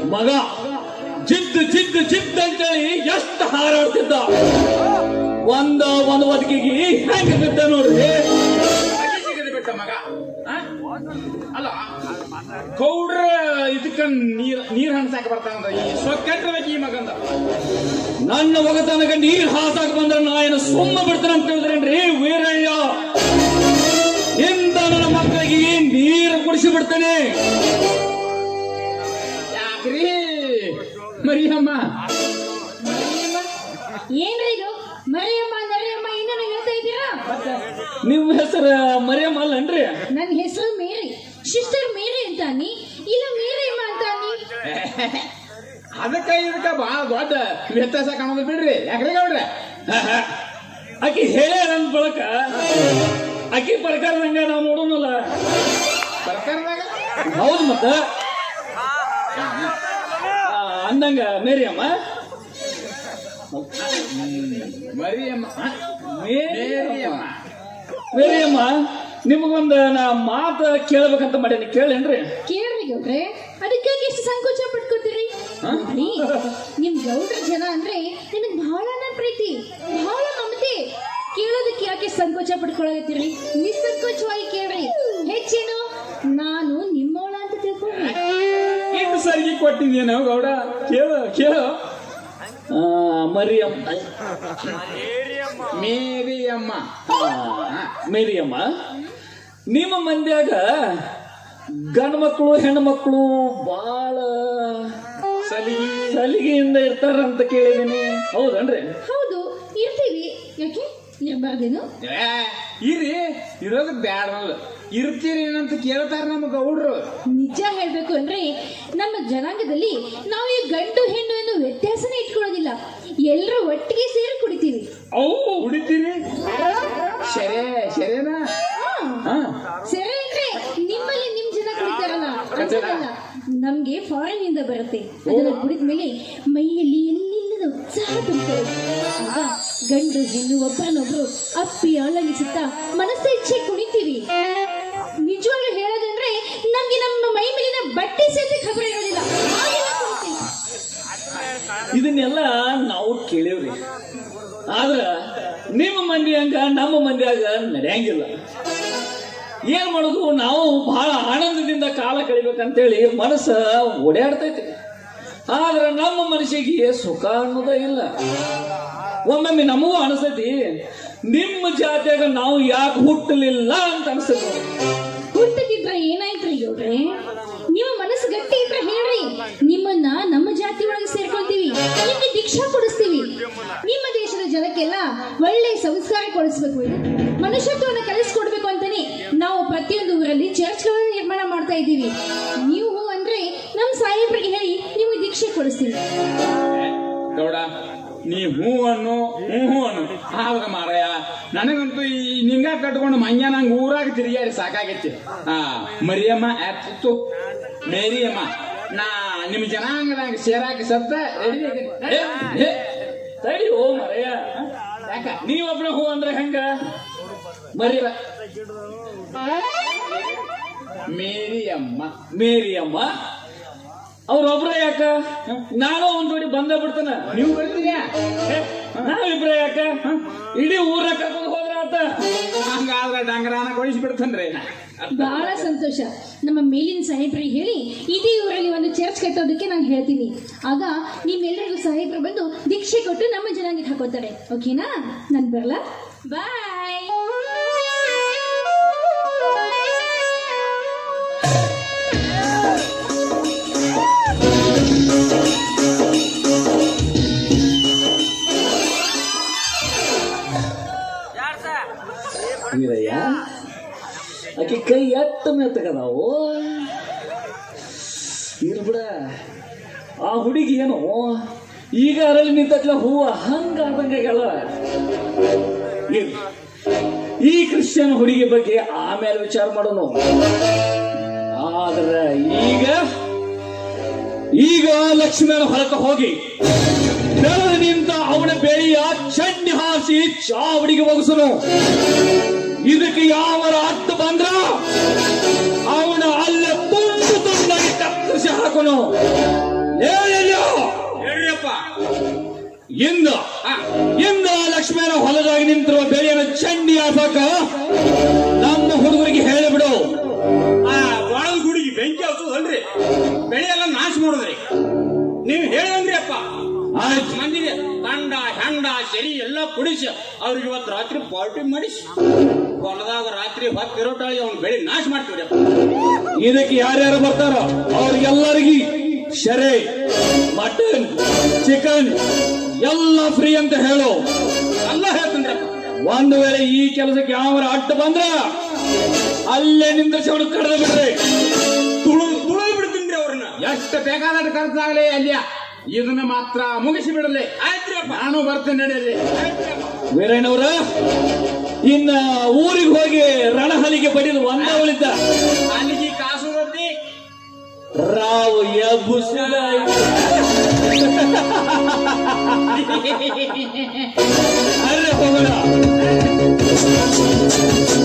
ಮಗ ಜಿದ್ದು ಜಿದ್ದು ಜಿದ್ದು ಅಂತೇಳಿ ಎಷ್ಟು ಹಾರಾಡ್ತಿದ್ದ ಒಂದ ಒಂದು ಬದುಕಿಗೆ ಹೆಂಗ ಬಿದ್ದ ನೋಡ್ರಿ ಅಗಿ ಸಿಗದೆ ಬಿಟ್ಟ ಮಗ ಆ? ಅಲ್ಲ ಗೌಡ್ರ ಇದಕ್ಕ ನೀರ್ ನೀರ್ ಹಣ್ಸಾಕ ಬರ್ತಾನಂದ ಈ ಸೊಕ್ಕಟ್ರಬೇಕು ಈ ಮಗಂದ ನನ್ನ ಒಗತನಕ ನೀರ್ ಹಾಸಾಕ್ ಬಂದ್ರೆ ನಾ ಏನು ಸುಮ್ಮ ಬಿಡ್ತೇನೆ ಅಂತ ಹೇಳಿದ್ರೇನ್ರಿ ವೀರಯ್ಯ ಇಂದ ನನ್ನ ಮಕ್ಕಳಿಗೆ ನೀರು ಕುಡಿಸಿ ಬಿಡ್ತೇನೆ ಯಾಕ್ರಿ ಮರಿಯಮ್ಮ ಏನ್ರಿ ಇದು ಮರಿಯಮ್ಮ ನರಿಯಮ್ಮ ಏನೇನೋ ಹೇಳ್ತಾ ಇದ್ದೀರಾ ನಿಮ್ಮ ಹೆಸರು ಮರಿಯಮ್ಮ ಅಲ್ಲನ್ರಿ ನನ್ನ ಹೆಸರು ಮೇರಿ ಸಿಸ್ಟರ್ ಮೇರಿ ಅಂತ ಅನ್ನಿ ಇಲ್ಲ ಮೇರಿಯಮ್ಮ ಅಂತ ಅನ್ನಿ ಅದಕ್ಕ ಇದಕ್ಕ ಬಹಳ ದೊಡ್ಡ ವ್ಯತ್ಯಾಸ ಕಾಣೋದು ಬಿಡ್ರಿ ಯಾಕ್ರಿ ಗೌಡ್ರೆ ಆಕಿ ಹೇಳೇ ನನ್ನ ಬಳಕ ಆಕಿ ಪ್ರಕಾರದಂಗ ನಾವು ನೋಡೋಣಲ್ಲ ಸರ್ಕಾರದಾಗ ಹೌದು ಮತ್ತ ಆ, ಅಂದಂಗ ಮೇರಿಯಮ್ಮ ಮರಿಯಮ್ಮ ಆ? ಮೇರಿಯಮ್ಮ ಮೇರಿಯಮ್ಮ ಮೇರಿಯಮ್ಮ ನಿಮಗೊಂದು ನಾ ಮಾತ ಕೇಳ್ಬೇಕಂತ ಮಾಡೀನಿ ಕೇಳೇನ್ರಿ ಕೇಳ್ರಿ ಗೌಡ್ರೆ ಅದಕ್ಕಾಗಿ ಎಷ್ಟು ಸಂಕೋಚ ಪಟ್ಕೋತೀರಿ ನೋಡಿ ನಿಮ್ ಗೌಡ್ರ ಜನ ಅಂದ್ರೆ ನಿನಗ್ ಬಹಳ ನನ್ ಪ್ರೀತಿ ಬಹಳ ಮಮತೆ ಕೇಳೋದಕ್ಕೆ ಯಾಕೆ ಸಂಕೋಚ ಪಡ್ಕೊಳಗತ್ತೀರಿ ನಿಸ್ಸಂಕೋಚವಾಗಿ ಕೇಳ್ರಿ ಹೆಚ್ಚೇನು ನಾನು ನಿಮ್ಮವಳ ಅಂತ ತಿಳ್ಕೊಂಡ್ರಿ ಇಟ್ಟು ಸರಿಗೆ ಕೊಟ್ಟಿದ್ಯೇನೋ ಗೌಡ ಕೇಳು ಕೇಳು ಆ, ಮರಿಯಮ್ಮ ಮೇರಿಯಮ್ಮ ಆ, ಮೇರಿಯಮ್ಮ ನಿಮ್ಮ ಮಂದ್ಯಾಗ ಗಂಡು ಮಕ್ಕಳು ಹೆಣ್ಣು ಮಕ್ಕಳು ಬಾಳ ಸಲಿಗಿ ಸಲಿಗೆಯಿಂದ ಇರ್ತಾರಂತ ಕೇಳಿದೀನಿ ಹೌದನ್ರಿ ಹೌದು ಇರ್ತೀವಿ ಯಾಕೆ ಇರ್ಬಾರ್ದೇನು ಏ, ಇರಿ ಇರೋದು ಬ್ಯಾಡ ಇರ್ತೀರಿ ಏನಂತ ಕೇಳ್ತಾರ ನಮ್ಮ ಗೌಡ್ರು ನಿಜ ಹೇಳ್ಬೇಕು ಅಂದ್ರೆ ನಮ್ಮ ಜನಾಂಗದಲ್ಲಿ ನಾವು ಈ ಗಂಡು ಹೆಣ್ಣು ಅನ್ನೋ ವ್ಯತ್ಯಾಸನೇ ಇಟ್ಕೊಳ್ಳೋದಿಲ್ಲ ಎಲ್ಲರೂ ಒಟ್ಟಿಗೆ ಸೇರಿ ಕುಡಿತೀವಿ ಅವು ಹುಡಿತೀರಿ ಶರೇ ಶರೇನಾ ಹಾ ಸರಿ ಅಂದ್ರೆ ನಿಮ್ಮಲ್ಲಿ ನಿಮ್ ಜನ ಕುಡಿತಾರಲ್ಲ ಅದಲ್ಲ ನಮ್ಗೆ ಫಾರಿನ್ ಇಂದ ಬರುತ್ತೆ ಅದನ್ನ ಕುಡಿದ ಮೇಲೆ ಮೈಯಲ್ಲಿ ಎಲ್ಲಿಲ್ಲದ ಉತ್ಸಾಹ ತುಂಬುತ್ತದೆ ಆಗ ಗಂಡು ಹೆಣ್ಣು ಒಬ್ಬರನ್ನೊಬ್ರು ಅಪ್ಪಿ ಅಲಂಗಿಸುತ್ತಾ ಮನಸ್ಸ ಇಚ್ಛೆ ಕುಣಿತೀವಿ ನಿಜವಾಗ್ಲೂ ಹೇಳೋದಂದ್ರೆ ನಮ್ಗೆ ನಮ್ಮ ಮೈ ಮೇಲಿನ ಬಟ್ಟೆ ಸೇರಿ ಖಬರ್ ಇರೋದಿಲ್ಲ ಹಾಗೆಲ್ಲ ಕುಣಿತೀವಿ. ಇದನ್ನೆಲ್ಲ ನಾವು ಕೇಳಿವ್ರಿ ಆದ್ರ ನಿಮ್ಮ ಮಂದಿ ಹಂಗ ನಮ್ಮ ಮಂದಿಯಾಗ ನಡೆಯಂಗಿಲ್ಲ ಏನ್ ಮಾಡೋದು ನಾವು ಬಹಳ ಆನಂದದಿಂದ ಕಾಲ ಕಳಿಬೇಕಂತೇಳಿ ಮನಸ್ಸ ಓಡಾಡ್ತೈತಿ ಆದ್ರ ನಮ್ಮ ಮನಸ್ಸಿಗೆ ಸುಖ ಅನ್ನೋದ ಇಲ್ಲ ಒಮ್ಮೊಮ್ಮೆ ನಮಗೂ ಅನಿಸ್ತೈತಿ ನಿಮ್ಮ ಜಾತಿಯಾಗ ನಾವು ಯಾಕೆ ಹುಟ್ಟಲಿಲ್ಲ ಅಂತ ಅನ್ಸ್ತೈತಿ ಹುಟ್ಟದಿದ್ರೆ ಏನಾಯ್ತ್ರಿ ಗೌಡ್ರೆ ನಿಮ್ಮ ಮನಸ್ಸು ಗಟ್ಟಿ ಇದ್ರೆ ಹೇಳ್ರಿ ನಿಮ್ಮನ್ನ ನಮ್ಮ ಜಾತಿ ಒಳಗೆ ಸೇರ್ಕೊಳ್ತೀವಿ ನಿಮ್ಗೆ ದೀಕ್ಷಾ ಕೊಡಿಸ್ತೀವಿ ನಿಮ್ಮ ದೇಶದ ಜನಕ್ಕೆಲ್ಲ ಒಳ್ಳೆ ಸಂಸ್ಕಾರ ಕೊಡಿಸ್ಬೇಕು ಇದು ಮನುಷ್ಯತ್ವವನ್ನು ಕಲಿಸ್ಕೊಡ್ಬೇಕು ಅಂತಾನೆ ನಾವು ಪ್ರತಿಯೊಂದು ಊರಲ್ಲಿ ಚರ್ಚ್ಗಳನ್ನು ನಿರ್ಮಾಣ ಮಾಡ್ತಾ ಇದ್ದೀವಿ ನೀವು ಹೂ ಅಂದ್ರೆ ನಮ್ಮ ಸಾಹೇಬ್ರಿಗೆ ಹೇಳಿ ನಿಮ್ಗೆ ದೀಕ್ಷೆ ಕೊಡಿಸ್ತೀವಿ ಗೌಡ ನೀ ಹೂ ಅನ್ನು ಹೂ ಹೂ ಅನ್ನು ಆದ್ರ ಮಾರಾಯ ನನಗಂತೂ ಈ ನಿಂಗ ಕಟ್ಕೊಂಡು ಮಂಗ್ಯ ನಂಗೆ ಊರಾಗ ತಿರುಗಾಡಿ ಸಾಕಾಗೈತಿ ಆ ಮರಿಯಮ್ಮ ಆಯ್ತು ಮೇರಿಯಮ್ಮ ನಾ ನಿಮ್ ಜನಾಂಗದಾಗ ಸೇರಾಕ ಸತ್ತ ರೆಡಿ ಏ, ಏ, ತಡಿ ಓ ಮರೆಯ ಯಾಕ ನೀವೊಬ್ರ ಹೂ ಅಂದ್ರೆ ಹೆಂಗ ಮರಿ ಮೇರಿಯಮ್ಮ ಮೇರಿಯಮ್ಮ ಅವ್ರೊಬ್ರ ಯಾಕ ನಾನು ಒಂದ್ ಜೋಡಿ ಬಂದ ಬಿಡ್ತಾನ ನೀವು ಬರ್ತೀರಾ ಏ, ನಾವಿಬ್ರ ಯಾಕ ಇಡೀ ಊರ ಕರ್ಕೊಂಡು ಹೋದ್ರ ಆತ ಹಂಗಾದ್ರೆ ಡಂಗರಾನ ಕೊಡಿಸ್ಬಿಡ್ತನ್ರಿ ಬಹಳ ಸಂತೋಷ ನಮ್ಮ ಮೇಲಿನ ಸಾಹೇಬ್ರಿಗೆ ಹೇಳಿ ಇದೇ ಊರಲ್ಲಿ ಒಂದು ಚರ್ಚ್ ಕಟ್ಟೋದಕ್ಕೆ ನಾನು ಹೇಳ್ತೀನಿ ಆಗ ನಿಮ್ಮೆಲ್ಲರಿಗೂ ಸಾಹೇಬ್ರು ಬಂದು ದೀಕ್ಷೆ ಕೊಟ್ಟು ನಮ್ಮ ಜನಾಂಗಕ್ಕೆ ಹಾಕೋತಾರೆ ಓಕೆನಾ ನಾನು ಬರಲಾ ಬಾಯ್ ವೀರಯ್ಯ ಆಕೆ ಕೈ ಎಟ್ಟ ಮೆತ್ತಗದಾವು ಇರ್ಬಿಡ ಆ ಹುಡುಗಿ ಏನು ಈಗ ಅರಳಿ ನಿಂತತ್ಲ ಹೂವ ಹಂಗ ಆದಂಗಾಗಲ್ಲ ಇರ್ಲಿ. ಈ ಕ್ರಿಶ್ಚಿಯನ್ ಹುಡುಗಿ ಬಗ್ಗೆ ಆಮೇಲೆ ವಿಚಾರ ಮಾಡೋಣ ಆದ್ರೆ ಈಗ ಈಗ ಲಕ್ಷ್ಮಣ ಹೊರಕ ಹೋಗಿ ಬೆಳೆದು ನಿಂತ ಅವನ ಬೆಳೆಯ ಚಡ್ಡಿ ಹಾಸಿ ಚಾವಡಿಗೆ ಒಗಸನು ಇದಕ್ಕೆ ಯಾವ ಅರ್ಥ ಬಂದ್ರ ಅವನ ಅಲ್ಲೇ ತುಂಡು ತುಂಡಾಗಿ ಕತ್ತರಿಸಿ ಹಾಕೋನು ಇಂದ ಆ, ಇಂದ ಲಕ್ಷ್ಮೀನ ಹೊಲದಾಗಿ ನಿಂತಿರುವ ಬೆಳೆಯನ್ನು ಚಂಡಿ ಹಾಸಾಕ ನಮ್ಮ ಹುಡುಗರಿಗೆ ಹೇಳಿಬಿಡು ಆ ಬಾಳದ ಗುಡಿಗೆ ಬೆಂಕಿ ಹಚ್ಚೋದಲ್ರಿ ಬೆಳೆ ಎಲ್ಲ ನಾಶ ಮಾಡೋದ್ರಿ ನೀವು ಹೇಳಿದ್ರಿ ಅಪ್ಪ ಆಯ್ತು ಮಂದಿಗೆ ಕಂಡ ಹೆಂಡ ಸರಿ ಎಲ್ಲ ಕುಡಿಸಿ ಅವ್ರಿಗೆ ಇವತ್ತು ರಾತ್ರಿ ಪಾರ್ಟಿ ಮಾಡಿಸಿ ಹೊಲದಾಗ ರಾತ್ರಿ ಹೊತ್ತಿರೋಟಾಳಿ ಅವ್ನ ಬೆಳೆ ನಾಶ ಮಾಡ್ತೀವ್ರಿ ಅಪ್ಪ ಇದಕ್ಕೆ ಯಾರ್ಯಾರು ಬರ್ತಾರೋ ಅವ್ರಿಗೆಲ್ಲರಿಗೆ ಶರೆ ಮಟನ್ ಚಿಕನ್ ಎಲ್ಲ ಫ್ರೀ ಅಂತ ಹೇಳು ಎಲ್ಲ ಹೇಳ್ತೀನಿ ಅಪ್ಪ ಒಂದು ವೇಳೆ ಈ ಕೆಲಸಕ್ಕೆ ಯಾವ ಅಡ್ಡ ಬಂದ್ರ ಅಲ್ಲೇ ನಿಂದ್ರಿಸಿ ಕಡ್ದು ಬಿಡ್ರಿ ತುಳು ತುಳು ಬಿಡ್ತೀನಿ ಅವ್ರನ್ನ ಎಷ್ಟು ಬೇಕಾದಷ್ಟು ಖರ್ಚಾಗಲಿ ಅಲ್ಲಿಯ ಇದನ್ನ ಮಾತ್ರ ಮುಗಿಸಿ ಬಿಡಲಿ ಆಯ್ತ್ರಿ ಅಪ್ಪ ನಾನು ಬರ್ತೇನೆ ನಡೆಯಲಿ ಆಯ್ತ್ರಿ ಅಪ್ಪ ವೀರಣ್ಣವ್ರ ಇನ್ನ ಊರಿಗೆ ಹೋಗಿ ರಣಹಲಿಗೆ ಬಡಿದು ಒಂದ ಉಳಿತ ಅಲ್ಲಿಗೆ ಕಾಸು ಹೋಗ್ತಿ ರಾವ್ ಎಬ್ಬುಸಿದ ಅರೆ ಹೋಗೋಣ